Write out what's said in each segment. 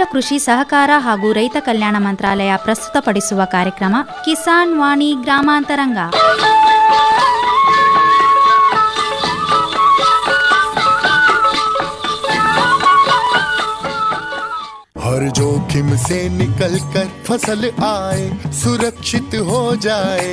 ಕೃಷಿ ಸಹಕಾರ ಹಾಗೂ ರೈತ ಕಲ್ಯಾಣ ಮಂತ್ರಾಲಯ ಪ್ರಸ್ತುತಪಡಿಸುವ ಕಾರ್ಯಕ್ರಮ ಕಿಸಾನ್ ವಾಣಿ ಗ್ರಾಮಾಂತರಂಗ हर जोखिम से निकल कर फसल आए सुरक्षित हो जाए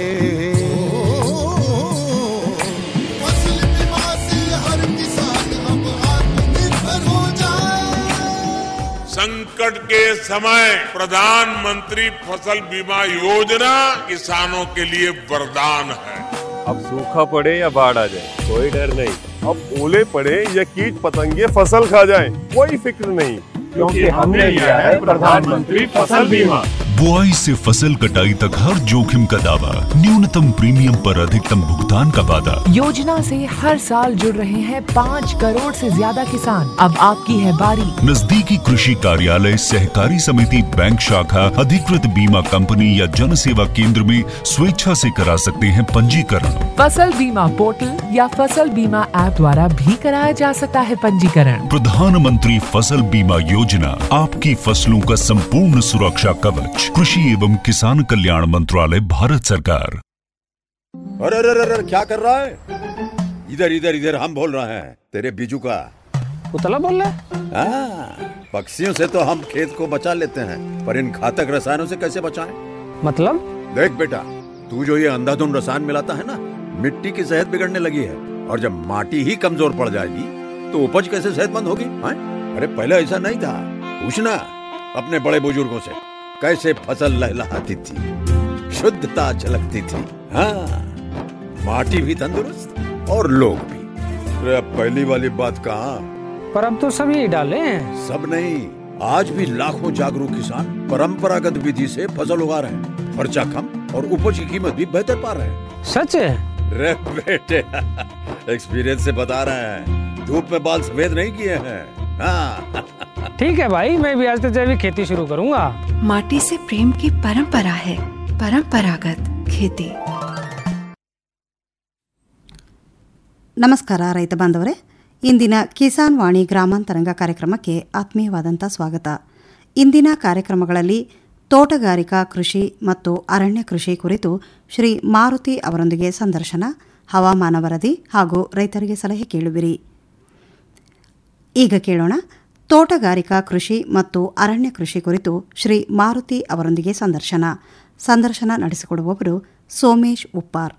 फसल बीमा से हर किसान अब आत्मनिर्भर हो जाए संकट के समय प्रधानमंत्री फसल बीमा योजना किसानों के लिए वरदान है अब सूखा पड़े या बाढ़ आ जाए कोई डर नहीं अब ओले पड़े या कीट पतंगे फसल खा जाए कोई फिक्र नहीं क्योंकि हमने लिया है प्रधानमंत्री फसल बीमा बुआई से फसल कटाई तक हर जोखिम का दावा न्यूनतम प्रीमियम पर अधिकतम भुगतान का वादा योजना से हर साल जुड़ रहे हैं पाँच करोड़ से ज्यादा किसान अब आपकी है बारी नजदीकी कृषि कार्यालय सहकारी समिति बैंक शाखा अधिकृत बीमा कंपनी या जन सेवा केंद्र में स्वेच्छा से करा सकते हैं पंजीकरण फसल बीमा पोर्टल या फसल बीमा ऐप द्वारा भी कराया जा सकता है पंजीकरण प्रधानमंत्री फसल बीमा योजना आपकी फसलों का संपूर्ण सुरक्षा कवच कृषि एवं किसान कल्याण मंत्रालय भारत सरकार अरे अरे अरे अरे, क्या कर रहा है इधर इधर इधर हम बोल रहे हैं तेरे बीजू का उतला बोल रहा है हाँ, पक्षियों से तो हम खेत को बचा लेते हैं पर इन घातक रसायनों से कैसे बचाएं? मतलब देख बेटा तू जो ये अंधाधुंध रसायन मिलाता है ना मिट्टी की सेहत बिगड़ने लगी है और जब माटी ही कमजोर पड़ जाएगी तो उपज कैसे सेहतमंद होगी हाँ? अरे पहले ऐसा नहीं था पूछना अपने बड़े बुजुर्गों से कैसे फसल लहलहाती थी शुद्धता झलकती थी हाँ माटी भी तंदुरुस्त और लोग भी अरे अब पहली वाली बात कहाँ पर अब तो सब यही डाले हैं सब नहीं आज भी लाखों जागरूक किसान परंपरागत विधि से फसल उगा रहे हैं खर्चा कम और उपज की कीमत भी बेहतर पा रहे हैं सच है रे बेटे एक्सपीरियंस से बता रहे हैं धूप में बाल सफेद नहीं किए हैं हाँ ठीक है भाई मैं भी आज से जैविक खेती शुरू करूंगा माटी से प्रेम की परंपरा है परंपरागत खेती ನಮಸ್ಕಾರ ರೈತ ಬಾಂಧವರೇ ಇಂದಿನ ಕಿಸಾನ್ ವಾಣಿ ಗ್ರಾಮಾಂತರಂಗ ಕಾರ್ಯಕ್ರಮಕ್ಕೆ ಆತ್ಮೀಯವಾದಂಥ ಸ್ವಾಗತ ಇಂದಿನ ಕಾರ್ಯಕ್ರಮಗಳಲ್ಲಿ ತೋಟಗಾರಿಕಾ ಕೃಷಿ ಮತ್ತು ಅರಣ್ಯ ಕೃಷಿ ಕುರಿತು ಶ್ರೀ ಮಾರುತಿ ಅವರೊಂದಿಗೆ ಸಂದರ್ಶನ ಹವಾಮಾನ ವರದಿ ಹಾಗೂ ರೈತರಿಗೆ ಸಲಹೆ ಕೇಳುವಿರಿ ಈಗ ಕೇಳೋಣ ತೋಟಗಾರಿಕಾ ಕೃಷಿ ಮತ್ತು ಅರಣ್ಯ ಕೃಷಿ ಕುರಿತು ಶ್ರೀ ಮಾರುತಿ ಅವರೊಂದಿಗೆ ಸಂದರ್ಶನ ಸಂದರ್ಶನ ನಡೆಸಿಕೊಡುವವರು ಸೋಮೇಶ್ ಉಪ್ಪಾರ್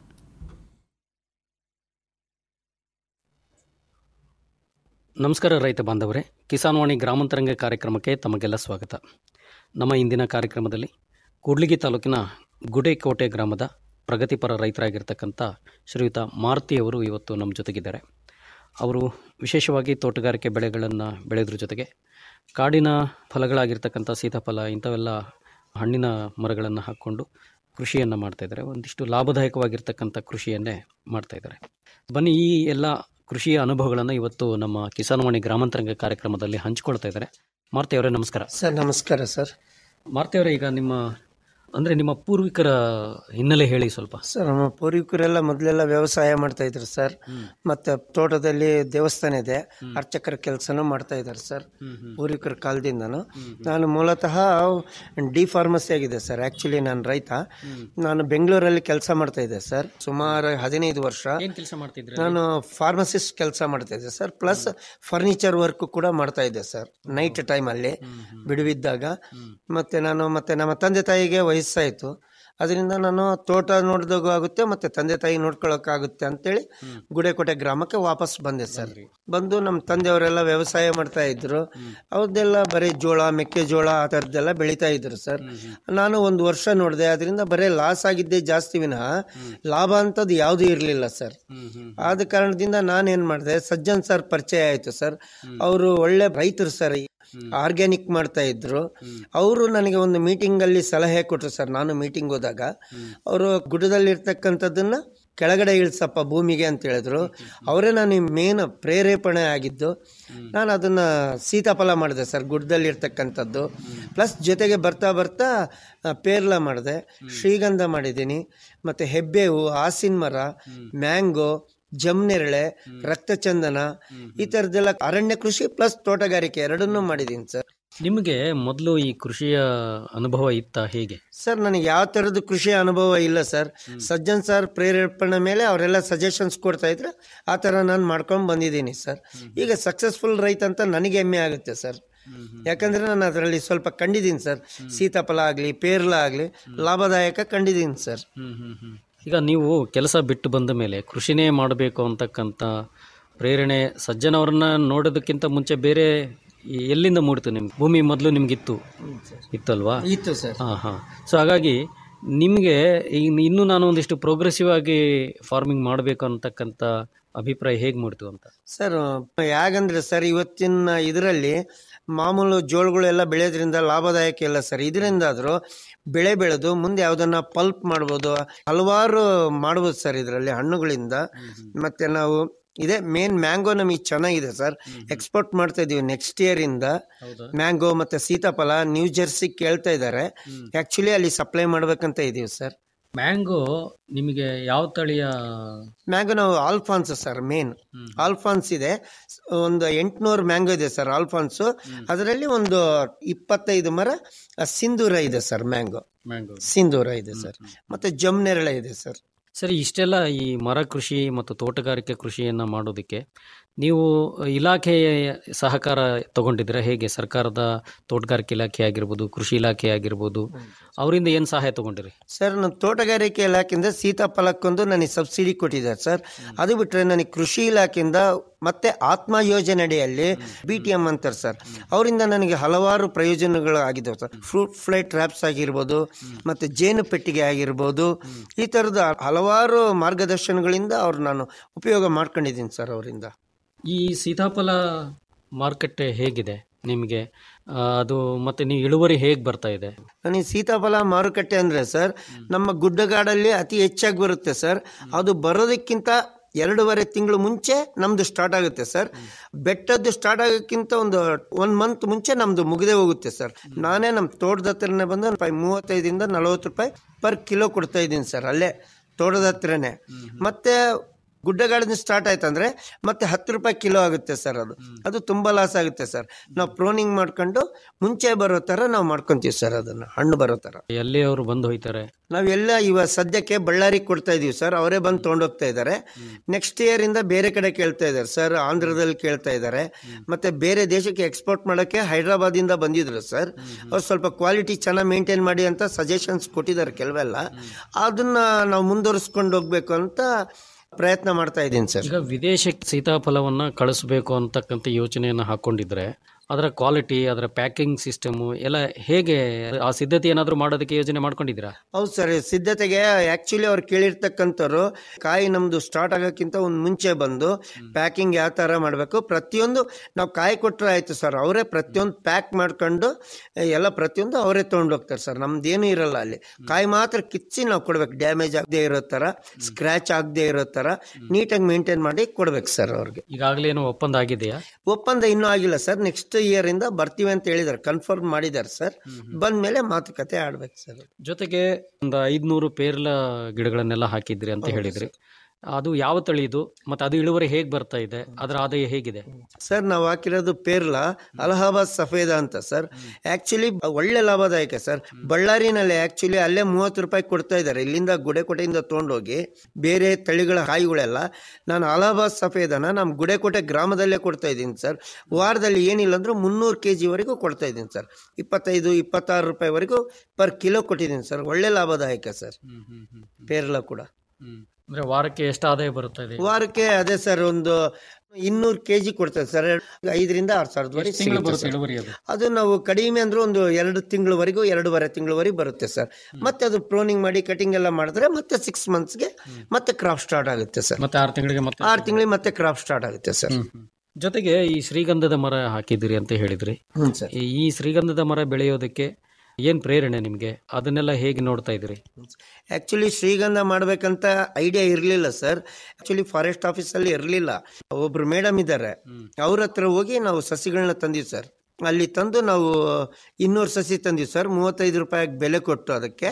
ನಮಸ್ಕಾರ ರೈತ ಬಾಂಧವರೇ ಕಿಸಾನ್ ವಾಣಿ ಗ್ರಾಮಾಂತರಂಗ ಕಾರ್ಯಕ್ರಮಕ್ಕೆ ತಮಗೆಲ್ಲ ಸ್ವಾಗತ ನಮ್ಮ ಇಂದಿನ ಕಾರ್ಯಕ್ರಮದಲ್ಲಿ ಕೂಡ್ಲಿಗಿ ತಾಲೂಕಿನ ಗುಡೇಕೋಟೆ ಗ್ರಾಮದ ಪ್ರಗತಿಪರ ರೈತರಾಗಿರ್ತಕ್ಕಂಥ ಶ್ರೀಯುತ ಮಾರುತಿಯವರು ಇವತ್ತು ನಮ್ಮ ಜೊತೆಗಿದ್ದಾರೆ ಅವರು ವಿಶೇಷವಾಗಿ ತೋಟಗಾರಿಕೆ ಬೆಳೆಗಳನ್ನು ಬೆಳೆಯೋದ್ರ ಜೊತೆಗೆ ಕಾಡಿನ ಫಲಗಳಾಗಿರ್ತಕ್ಕಂಥ ಸೀತಾಫಲ ಇಂಥವೆಲ್ಲ ಹಣ್ಣಿನ ಮರಗಳನ್ನು ಹಾಕ್ಕೊಂಡು ಕೃಷಿಯನ್ನು ಮಾಡ್ತಾಯಿದ್ದಾರೆ ಒಂದಿಷ್ಟು ಲಾಭದಾಯಕವಾಗಿರ್ತಕ್ಕಂಥ ಕೃಷಿಯನ್ನೇ ಮಾಡ್ತಾಯಿದ್ದಾರೆ ಬನ್ನಿ ಈ ಎಲ್ಲ ಕೃಷಿಯ ಅನುಭವಗಳನ್ನು ಇವತ್ತು ನಮ್ಮ ಕಿಸಾನ್ ವಾಣಿ ಗ್ರಾಮಾಂತರಂಗ ಕಾರ್ಯಕ್ರಮದಲ್ಲಿ ಹಂಚಿಕೊಳ್ತಾ ಇದ್ದಾರೆ ಮಾರುತಿ ಅವರೇ ನಮಸ್ಕಾರ ಸರ್ ನಮಸ್ಕಾರ ಸರ್ ಮಾರುತಿ ಅವರೇ ಈಗ ನಿಮ್ಮ ಅಂದರೆ ನಿಮ್ಮ ಪೂರ್ವಿಕರ ಹಿನ್ನೆಲೆ ಹೇಳಿ ಸ್ವಲ್ಪ ಸರ್ ನಮ್ಮ ಪೂರ್ವಿಕರೆಲ್ಲ ಮೊದಲೆಲ್ಲ ವ್ಯವಸಾಯ ಮಾಡ್ತಾ ಇದ್ರು ಸರ್ ಮತ್ತೆ ತೋಟದಲ್ಲಿ ದೇವಸ್ಥಾನ ಇದೆ ಅರ್ಚಕರ ಕೆಲಸನೂ ಮಾಡ್ತಾ ಇದ್ದಾರೆ ಸರ್ ಪೂರ್ವಿಕರ ಕಾಲದಿಂದನೂ ನಾನು ಮೂಲತಃ ಡಿ ಫಾರ್ಮಸಿ ಆಗಿದೆ ಸರ್ ಆ್ಯಕ್ಚುಲಿ ನಾನು ರೈತ ನಾನು ಬೆಂಗಳೂರಲ್ಲಿ ಕೆಲಸ ಮಾಡ್ತಾ ಇದ್ದೆ ಸರ್ ಸುಮಾರು ಹದಿನೈದು ವರ್ಷ ಏನು ಕೆಲಸ ಮಾಡ್ತಿದ್ರೆ ನಾನು ಫಾರ್ಮಸಿಸ್ಟ್ ಕೆಲಸ ಮಾಡ್ತಾ ಇದ್ದೆ ಸರ್ ಪ್ಲಸ್ ಫರ್ನಿಚರ್ ವರ್ಕ್ ಕೂಡ ಮಾಡ್ತಾ ಇದ್ದೆ ಸರ್ ನೈಟ್ ಟೈಮಲ್ಲಿ ಬಿಡುವಿದ್ದಾಗ ಮತ್ತೆ ನಾನು ಮತ್ತೆ ನಮ್ಮ ತಂದೆ ತಾಯಿಗೆ ವಯಸ್ಸಾಯಿತು ಅದರಿಂದ ನಾನು ತೋಟ ನೋಡಿದಾಗೂ ಆಗುತ್ತೆ ಮತ್ತೆ ತಂದೆ ತಾಯಿ ನೋಡ್ಕೊಳ್ಳೋಕ್ಕಾಗುತ್ತೆ ಅಂತೇಳಿ ಗುಡೇಕೋಟೆ ಗ್ರಾಮಕ್ಕೆ ವಾಪಸ್ ಬಂದೆ ಸರ್ ಬಂದು ನಮ್ಮ ತಂದೆಯವರೆಲ್ಲ ವ್ಯವಸಾಯ ಮಾಡ್ತಾ ಇದ್ರು ಅವ್ರದ್ದೆಲ್ಲ ಬರೀ ಜೋಳ ಮೆಕ್ಕೆಜೋಳ ಆ ಥರದ್ದೆಲ್ಲ ಬೆಳೀತಾ ಇದ್ರು ಸರ್ ನಾನು ಒಂದು ವರ್ಷ ನೋಡಿದೆ ಅದರಿಂದ ಬರೀ ಲಾಸ್ ಆಗಿದ್ದೆ ಜಾಸ್ತಿ ವಿನಃ ಲಾಭ ಅಂತದ್ದು ಯಾವುದೂ ಇರಲಿಲ್ಲ ಸರ್ ಆದ ಕಾರಣದಿಂದ ನಾನೇನು ಮಾಡಿದೆ ಸಜ್ಜನ್ ಸರ್ ಪರಿಚಯ ಆಯಿತು ಸರ್ ಅವರು ಒಳ್ಳೆ ರೈತರು ಸರ್ ಆರ್ಗ್ಯಾನಿಕ್ ಮಾಡ್ತಾ ಇದ್ರು ಅವರು ನನಗೆ ಒಂದು ಮೀಟಿಂಗ್ ಅಲ್ಲಿ ಸಲಹೆ ಕೊಟ್ಟರು ಸರ್ ನಾನು ಮೀಟಿಂಗ್ ಹೋದಾಗ ಅವರು ಗುಡ್ಡದಲ್ಲಿರ್ತಕ್ಕಂಥದ್ದನ್ನ ಕೆಳಗಡೆ ಇಳಿಸಪ್ಪ ಭೂಮಿಗೆ ಅಂತ ಹೇಳಿದ್ರು ಅವರೇ ನಾನು ಮೇನ್ ಪ್ರೇರೇಪಣೆ ಆಗಿದ್ದು ನಾನು ಅದನ್ನ ಸೀತಾಫಲ ಮಾಡಿದೆ ಸರ್ ಗುಡ್ಡದಲ್ಲಿ ಇರ್ತಕ್ಕಂಥದ್ದು ಪ್ಲಸ್ ಜೊತೆಗೆ ಬರ್ತಾ ಬರ್ತಾ ಆ, ಪೇರ್ಲ ಮಾಡಿದೆ ಶ್ರೀಗಂಧ ಮಾಡಿದ್ದೀನಿ ಮತ್ತು ಹೆಬ್ಬೇವು ಹಾಸಿನ ಮರ ಮ್ಯಾಂಗೋ ಜಮ್ನೆರಳೆ ರಕ್ತಚಂದನ ಈ ಥರದ್ದೆಲ್ಲ ಅರಣ್ಯ ಕೃಷಿ ಪ್ಲಸ್ ತೋಟಗಾರಿಕೆ ಎರಡನ್ನೂ ಮಾಡಿದ್ದೀನಿ ಸರ್ ನಿಮಗೆ ಮೊದಲು ಈ ಕೃಷಿಯ ಅನುಭವ ಇತ್ತ ಹೇಗೆ ಸರ್ ನನಗೆ ಯಾವ ಥರದ್ದು ಕೃಷಿ ಅನುಭವ ಇಲ್ಲ ಸರ್ ಸಜ್ಜನ್ ಸರ್ ಪ್ರೇರೇಪಣೆ ಮೇಲೆ ಅವರೆಲ್ಲ ಸಜೆಷನ್ಸ್ ಕೊಡ್ತಾ ಇದ್ರು ಆ ಥರ ನಾನು ಮಾಡ್ಕೊಂಡು ಬಂದಿದ್ದೀನಿ ಸರ್ ಈಗ ಸಕ್ಸಸ್ಫುಲ್ ರೈತ ಅಂತ ನನಗೆ ಹೆಮ್ಮೆ ಆಗುತ್ತೆ ಸರ್ ಯಾಕಂದ್ರೆ ನಾನು ಅದರಲ್ಲಿ ಸ್ವಲ್ಪ ಕಂಡಿದ್ದೀನಿ ಸರ್ ಸೀತಾಫಲ ಆಗಲಿ ಪೇರ್ಲ ಆಗಲಿ ಲಾಭದಾಯಕ ಕಂಡಿದ್ದೀನಿ ಸರ್ ಈಗ ನೀವು ಕೆಲಸ ಬಿಟ್ಟು ಬಂದ ಮೇಲೆ ಕೃಷಿನೇ ಮಾಡಬೇಕು ಅಂತಕ್ಕಂಥ ಪ್ರೇರಣೆ ಸಜ್ಜನವ್ರನ್ನ ನೋಡೋದಕ್ಕಿಂತ ಮುಂಚೆ ಬೇರೆ ಈ ಎಲ್ಲಿಂದ ಮೂಡ್ತು ನಿಮ್ಗೆ ಭೂಮಿ ಮೊದಲು ನಿಮ್ಗಿತ್ತು ಇತ್ತಲ್ವಾ ಇತ್ತು ಸರ್ ಹಾಂ ಹಾಂ ಸೊ ಹಾಗಾಗಿ ನಿಮಗೆ ಇನ್ನೂ ನಾನು ಒಂದಿಷ್ಟು ಪ್ರೋಗ್ರೆಸಿವ್ ಆಗಿ ಫಾರ್ಮಿಂಗ್ ಮಾಡಬೇಕು ಅಂತಕ್ಕಂಥ ಅಭಿಪ್ರಾಯ ಹೇಗೆ ಮೂಡ್ತು ಅಂತ ಸರ್ ಯಾಗಂದ್ರೆ ಸರ್ ಇವತ್ತಿನ ಇದರಲ್ಲಿ ಮಾಮೂಲು ಜೋಳಗಳೆಲ್ಲ ಬೆಳೆಯೋದ್ರಿಂದ ಲಾಭದಾಯಕ ಇಲ್ಲ ಸರ್ ಇದರಿಂದಾದರೂ ಬೆಳೆ ಬೆಳೆದು ಮುಂದೆ ಯಾವುದನ್ನ ಪಲ್ಪ್ ಮಾಡ್ಬೋದು ಹಲವಾರು ಮಾಡ್ಬೋದು ಸರ್ ಇದರಲ್ಲಿ ಹಣ್ಣುಗಳಿಂದ ಮತ್ತೆ ನಾವು ಇದೇ ಮೇನ್ ಮ್ಯಾಂಗೋ ನಮಗೆ ಚೆನ್ನಾಗಿದೆ ಸರ್ ಎಕ್ಸ್ಪೋರ್ಟ್ ಮಾಡ್ತಾ ಇದೀವಿ ನೆಕ್ಸ್ಟ್ ಇಯರ್ ಇಂದ ಮ್ಯಾಂಗೋ ಮತ್ತೆ ಸೀತಾಫಲ ನ್ಯೂ ಜೆರ್ಸಿ ಕೇಳ್ತಾ ಇದ್ದಾರೆ ಆಕ್ಚುಲಿ ಅಲ್ಲಿ ಸಪ್ಲೈ ಮಾಡ್ಬೇಕಂತ ಇದೀವಿ ಸರ್ ಮ್ಯಾಂಗೋ ನಿಮಗೆ ಯಾವ ತಳಿಯ ಮ್ಯಾಂಗೋ ನಾವು ಆಲ್ಫಾನ್ಸ್ ಸರ್ ಮೇನ್ ಆಲ್ಫಾನ್ಸ್ ಇದೆ ಒಂದು ಎಂಟುನೂರು ಮ್ಯಾಂಗೋ ಇದೆ ಸರ್ ಆಲ್ಫಾನ್ಸು ಅದರಲ್ಲಿ ಒಂದು ಇಪ್ಪತ್ತೈದು ಮರ ಆ, ಸಿಂಧೂರ ಇದೆ ಸರ್ ಮ್ಯಾಂಗೋ ಮ್ಯಾಂಗೋ ಸಿಂಧೂರ ಇದೆ ಸರ್ ಮತ್ತೆ ಜಮ್ನೆರಳೆ ಇದೆ ಸರ್ ಸರಿ ಇಷ್ಟೆಲ್ಲ ಈ ಮರ ಕೃಷಿ ಮತ್ತು ತೋಟಗಾರಿಕೆ ಕೃಷಿಯನ್ನು ಮಾಡೋದಕ್ಕೆ ನೀವು ಇಲಾಖೆಯ ಸಹಕಾರ ತಗೊಂಡಿದ್ದೀರಾ ಹೇಗೆ ಸರ್ಕಾರದ ತೋಟಗಾರಿಕೆ ಇಲಾಖೆ ಆಗಿರ್ಬೋದು ಕೃಷಿ ಇಲಾಖೆ ಆಗಿರ್ಬೋದು ಅವರಿಂದ ಏನು ಸಹಾಯ ತಗೊಂಡಿರಿ ಸರ್ ನಮ್ಮ ತೋಟಗಾರಿಕೆ ಇಲಾಖೆಯಿಂದ ಸೀತಾಫಲಕ್ಕೊಂದು ನನಗೆ ಸಬ್ಸಿಡಿ ಕೊಟ್ಟಿದ್ದಾರೆ ಸರ್ ಅದು ಬಿಟ್ಟರೆ ನನಗೆ ಕೃಷಿ ಇಲಾಖೆಯಿಂದ ಮತ್ತೆ ಆತ್ಮ ಯೋಜನೆ ಅಡಿಯಲ್ಲಿ ಬಿ ಟಿ ಎಮ್ ಅಂತಾರೆ ಸರ್ ಅವರಿಂದ ನನಗೆ ಹಲವಾರು ಪ್ರಯೋಜನಗಳು ಆಗಿದ್ದಾವೆ ಸರ್ ಫ್ರೂಟ್ ಫ್ಲೈ ಟ್ರ್ಯಾಪ್ಸ್ ಆಗಿರ್ಬೋದು ಮತ್ತೆ ಜೇನು ಪೆಟ್ಟಿಗೆ ಆಗಿರ್ಬೋದು ಈ ಥರದ ಹಲವಾರು ಮಾರ್ಗದರ್ಶನಗಳಿಂದ ಅವ್ರು ನಾನು ಉಪಯೋಗ ಮಾಡ್ಕೊಂಡಿದ್ದೀನಿ ಸರ್ ಅವರಿಂದ ಈ ಸೀತಾಫಲ ಮಾರುಕಟ್ಟೆ ಹೇಗಿದೆ ನಿಮಗೆ ಆ, ಅದು ಮತ್ತೆ ನೀವು ಇಳುವರಿ ಹೇಗೆ ಬರ್ತಾ ಇದೆ ನನಗೆ ಸೀತಾಫಲ ಮಾರುಕಟ್ಟೆ ಅಂದರೆ ಸರ್ ನಮ್ಮ ಗುಡ್ಡಗಾಡಲ್ಲಿ ಅತಿ ಹೆಚ್ಚಾಗಿ ಬರುತ್ತೆ ಸರ್ ಅದು ಬರೋದಕ್ಕಿಂತ ಎರಡೂವರೆ ತಿಂಗಳು ಮುಂಚೆ ನಮ್ಮದು ಸ್ಟಾರ್ಟ್ ಆಗುತ್ತೆ ಸರ್ ಬೆಟ್ಟದ್ದು ಸ್ಟಾರ್ಟ್ ಆಗೋಕ್ಕಿಂತ ಒಂದು ಒನ್ ಮಂತ್ ಮುಂಚೆ ನಮ್ಮದು ಮುಗಿದೇ ಹೋಗುತ್ತೆ ಸರ್ ನಾನೇ ನಮ್ಮ ತೋಟದ ಹತ್ರನೇ ಬಂದು ರೂಪಾಯಿ ಮೂವತ್ತೈದಿಂದ ನಲವತ್ತು ರೂಪಾಯಿ ಪರ್ ಕಿಲೋ ಕೊಡ್ತಾ ಇದ್ದೀನಿ ಸರ್ ಅಲ್ಲೇ ತೋಟದ ಹತ್ರನೇ ಮತ್ತೆ ಗುಡ್ಡಗಾಡಿನ ಸ್ಟಾರ್ಟ್ ಆಯ್ತಂದ್ರೆ ಮತ್ತೆ ಹತ್ತು ರೂಪಾಯಿ ಕಿಲೋ ಆಗುತ್ತೆ ಸರ್ ಅದು ಅದು ತುಂಬ ಲಾಸ್ ಆಗುತ್ತೆ ಸರ್ ನಾವು ಪ್ರೋನಿಂಗ್ ಮಾಡ್ಕೊಂಡು ಮುಂಚೆ ಬರೋ ಥರ ನಾವು ಮಾಡ್ಕೊಂತೀವಿ ಸರ್ ಅದನ್ನು ಹಣ್ಣು ಬರೋ ಥರ ಎಲ್ಲಿ ಅವರು ಬಂದು ಹೋಯ್ತಾರೆ ನಾವೆಲ್ಲ ಇವಾಗ ಸದ್ಯಕ್ಕೆ ಬಳ್ಳಾರಿಗೆ ಕೊಡ್ತಾ ಇದೀವಿ ಸರ್ ಅವರೇ ಬಂದು ತೊಗೊಂಡೋಗ್ತಾ ಇದ್ದಾರೆ ನೆಕ್ಸ್ಟ್ ಇಯರ್ ಇಂದ ಬೇರೆ ಕಡೆ ಕೇಳ್ತಾ ಇದ್ದಾರೆ ಸರ್ ಆಂಧ್ರದಲ್ಲಿ ಕೇಳ್ತಾ ಇದ್ದಾರೆ ಮತ್ತೆ ಬೇರೆ ದೇಶಕ್ಕೆ ಎಕ್ಸ್ಪೋರ್ಟ್ ಮಾಡೋಕ್ಕೆ ಹೈದ್ರಾಬಾದಿಂದ ಬಂದಿದ್ರು ಸರ್ ಅವ್ರು ಸ್ವಲ್ಪ ಕ್ವಾಲಿಟಿ ಚೆನ್ನಾಗಿ ಮೇಂಟೈನ್ ಮಾಡಿ ಅಂತ ಸಜೆಷನ್ಸ್ ಕೊಟ್ಟಿದ್ದಾರೆ ಕೆಲವೆಲ್ಲ ಅದನ್ನ ನಾವು ಮುಂದುವರಿಸ್ಕೊಂಡು ಹೋಗ್ಬೇಕು ಅಂತ ಪ್ರಯತ್ನ ಮಾಡ್ತಾ ಇದ್ದೀನಿ ಸರ್ ಈಗ ವಿದೇಶಕ್ಕೆ ಸೀತಾಫಲವನ್ನು ಕಳಿಸ್ಬೇಕು ಅಂತಕ್ಕಂಥ ಯೋಚನೆಯನ್ನು ಹಾಕ್ಕೊಂಡಿದ್ರೆ ಅದರ ಕ್ವಾಲಿಟಿ ಅದರ ಪ್ಯಾಕಿಂಗ್ ಸಿಸ್ಟಮು ಎಲ್ಲ ಹೇಗೆ ಆ ಸಿದ್ಧತೆ ಏನಾದರೂ ಮಾಡೋದಕ್ಕೆ ಯೋಜನೆ ಮಾಡ್ಕೊಂಡಿದ್ದೀರಾ ಹೌದು ಸರ್ ಸಿದ್ಧತೆಗೆ ಆ್ಯಕ್ಚುಲಿ ಅವ್ರು ಕೇಳಿರ್ತಕ್ಕಂಥವ್ರು ಕಾಯಿ ನಮ್ಮದು ಸ್ಟಾರ್ಟ್ ಆಗೋಕ್ಕಿಂತ ಒಂದು ಮುಂಚೆ ಬಂದು ಪ್ಯಾಕಿಂಗ್ ಯಾವ ಥರ ಮಾಡಬೇಕು ಪ್ರತಿಯೊಂದು ನಾವು ಕಾಯಿ ಕೊಟ್ಟರೆ ಆಯಿತು ಸರ್ ಅವರೇ ಪ್ರತಿಯೊಂದು ಪ್ಯಾಕ್ ಮಾಡ್ಕೊಂಡು ಎಲ್ಲ ಪ್ರತಿಯೊಂದು ಅವರೇ ತೊಗೊಂಡೋಗ್ತಾರೆ ಸರ್ ನಮ್ದೇನು ಇರಲ್ಲ ಅಲ್ಲಿ ಕಾಯಿ ಮಾತ್ರ ಕಿಚ್ಚಿ ನಾವು ಕೊಡ್ಬೇಕು ಡ್ಯಾಮೇಜ್ ಆಗದೆ ಇರೋ ಥರ ಸ್ಕ್ರ್ಯಾಚ್ ಆಗದೆ ಇರೋ ಥರ ನೀಟಾಗಿ ಮೇಂಟೈನ್ ಮಾಡಿ ಕೊಡ್ಬೇಕು ಸರ್ ಅವ್ರಿಗೆ ಈಗಾಗಲೇ ಏನೋ ಒಪ್ಪಂದ ಆಗಿದೆಯಾ ಒಪ್ಪಂದ ಇನ್ನೂ ಆಗಿಲ್ಲ ಸರ್ ನೆಕ್ಸ್ಟ್ ಇಯರ್ ಇಂದ ಬರ್ತೀವಿ ಅಂತ ಹೇಳಿದ್ದಾರೆ ಕನ್ಫರ್ಮ್ ಮಾಡಿದ್ದಾರೆ ಸರ್ ಬಂದ್ಮೇಲೆ ಮಾತುಕತೆ ಆಡ್ಬೇಕು ಸರ್ ಜೊತೆಗೆ ಒಂದು ಐದುನೂರು ಪೇರ್ಲ ಗಿಡಗಳನ್ನೆಲ್ಲ ಹಾಕಿದ್ರಿ ಅಂತ ಹೇಳಿದ್ರಿ ಅದು ಯಾವ ತಳಿ ಇದು ಮತ್ತು ಅದು ಇಳುವರಿ ಹೇಗೆ ಬರ್ತಾ ಇದೆ ಅದರ ಆದಾಯ ಹೇಗಿದೆ ಸರ್ ನಾವು ಹಾಕಿರೋದು ಪೇರ್ಲ ಅಲಹಾಬಾದ್ ಸಫೇದ ಅಂತ ಸರ್ ಆ್ಯಕ್ಚುಲಿ ಒಳ್ಳೆ ಲಾಭದಾಯಕ ಸರ್ ಬಳ್ಳಾರಿನಲ್ಲಿ ಆ್ಯಕ್ಚುಲಿ ಅಲ್ಲೇ ಮೂವತ್ತು ರೂಪಾಯಿ ಕೊಡ್ತಾ ಇದ್ದಾರೆ ಇಲ್ಲಿಂದ ಗುಡೆಕೋಟೆಯಿಂದ ತೊಗೊಂಡೋಗಿ ಬೇರೆ ತಳಿಗಳ ಕಾಯಿಗಳೆಲ್ಲ ನಾನು ಅಲಹಾಬಾದ್ ಸಫೇದನ ನಮ್ಮ ಗುಡೆಕೋಟೆ ಗ್ರಾಮದಲ್ಲೇ ಕೊಡ್ತಾ ಇದ್ದೀನಿ ಸರ್ ವಾರದಲ್ಲಿ ಏನಿಲ್ಲ ಅಂದ್ರೂ ಮುನ್ನೂರು ಕೆ ಜಿವರೆಗೂ ಕೊಡ್ತಾ ಇದ್ದೀನಿ ಸರ್ ಇಪ್ಪತ್ತೈದು ಇಪ್ಪತ್ತಾರು ರೂಪಾಯಿವರೆಗೂ ಪರ್ ಕಿಲೋ ಕೊಟ್ಟಿದ್ದೀನಿ ಸರ್ ಒಳ್ಳೆ ಲಾಭದಾಯಕ ಸರ್ ಪೇರ್ಲ ಕೂಡ ಅಂದರೆ ವಾರಕ್ಕೆ ಎಷ್ಟು ಆದಾಯ ಬರುತ್ತಾ ಇದೆ ವಾರಕ್ಕೆ ಅದೇ ಸರ್ ಒಂದು ಇನ್ನೂರು ಕೆ ಜಿ ಕೊಡ್ತೇವೆ ಸರ್ ಐದರಿಂದ ಆರು ಸಾವಿರದವರೆಗೆ ಎಷ್ಟು ತಿಂಗಳು ಸಿಗುತ್ತೆ ಬರುತ್ತೆ ಸರ್. ಇಳುವರಿ ಅದು ಅದು ನಾವು ಕಡಿಮೆ ಅಂದ್ರೆ ಒಂದು ಎರಡು ತಿಂಗಳವರೆಗೂ ಎರಡೂವರೆ ತಿಂಗಳವರೆಗೂ ಬರುತ್ತೆ ಸರ್ ಮತ್ತೆ ಅದು ಪ್ರೋನಿಂಗ್ ಮಾಡಿ ಕಟಿಂಗ್ ಎಲ್ಲ ಮಾಡಿದ್ರೆ ಮತ್ತೆ ಸಿಕ್ಸ್ ಮಂತ್ಸ್ಗೆ ಮತ್ತೆ ಕ್ರಾಪ್ ಸ್ಟಾರ್ಟ್ ಆಗುತ್ತೆ ಸರ್ ಮತ್ತೆ ಆರು ತಿಂಗಳಿಗೆ ಮತ್ತೆ ಆರು ತಿಂಗಳಿಗೆ ಮತ್ತೆ ಕ್ರಾಪ್ ಸ್ಟಾರ್ಟ್ ಆಗುತ್ತೆ ಸರ್ ಜೊತೆಗೆ ಈ ಶ್ರೀಗಂಧದ ಮರ ಹಾಕಿದ್ದೀರಿ ಅಂತ ಹೇಳಿದ್ರಿ ಹ್ಞೂ ಸರ್ ಈ- ಈ ಶ್ರೀಗಂಧದ ಮರ ಬೆಳೆಯೋದಕ್ಕೆ ಏನು ಪ್ರೇರಣೆ ನಿಮಗೆ ಅದನ್ನೆಲ್ಲ ಹೇಗೆ ನೋಡ್ತಾ ಇದ್ದೀರಿ ಆ್ಯಕ್ಚುಲಿ ಶ್ರೀಗಂಧ ಮಾಡಬೇಕಂತ ಐಡಿಯಾ ಇರಲಿಲ್ಲ ಸರ್ ಆ್ಯಕ್ಚುಲಿ ಫಾರೆಸ್ಟ್ ಆಫೀಸಲ್ಲಿ ಇರಲಿಲ್ಲ ಒಬ್ರು ಮೇಡಮ್ ಇದ್ದಾರೆ ಅವ್ರ ಹತ್ರ ಹೋಗಿ ನಾವು ಸಸಿಗಳನ್ನ ತಂದಿವಿ ಸರ್ ಅಲ್ಲಿ ತಂದು ನಾವು ಇನ್ನೂರು ಸಸಿ ತಂದಿವಿ ಸರ್ ಮೂವತ್ತೈದು ರೂಪಾಯಿಗೆ ಬೆಲೆ ಕೊಟ್ಟು ಅದಕ್ಕೆ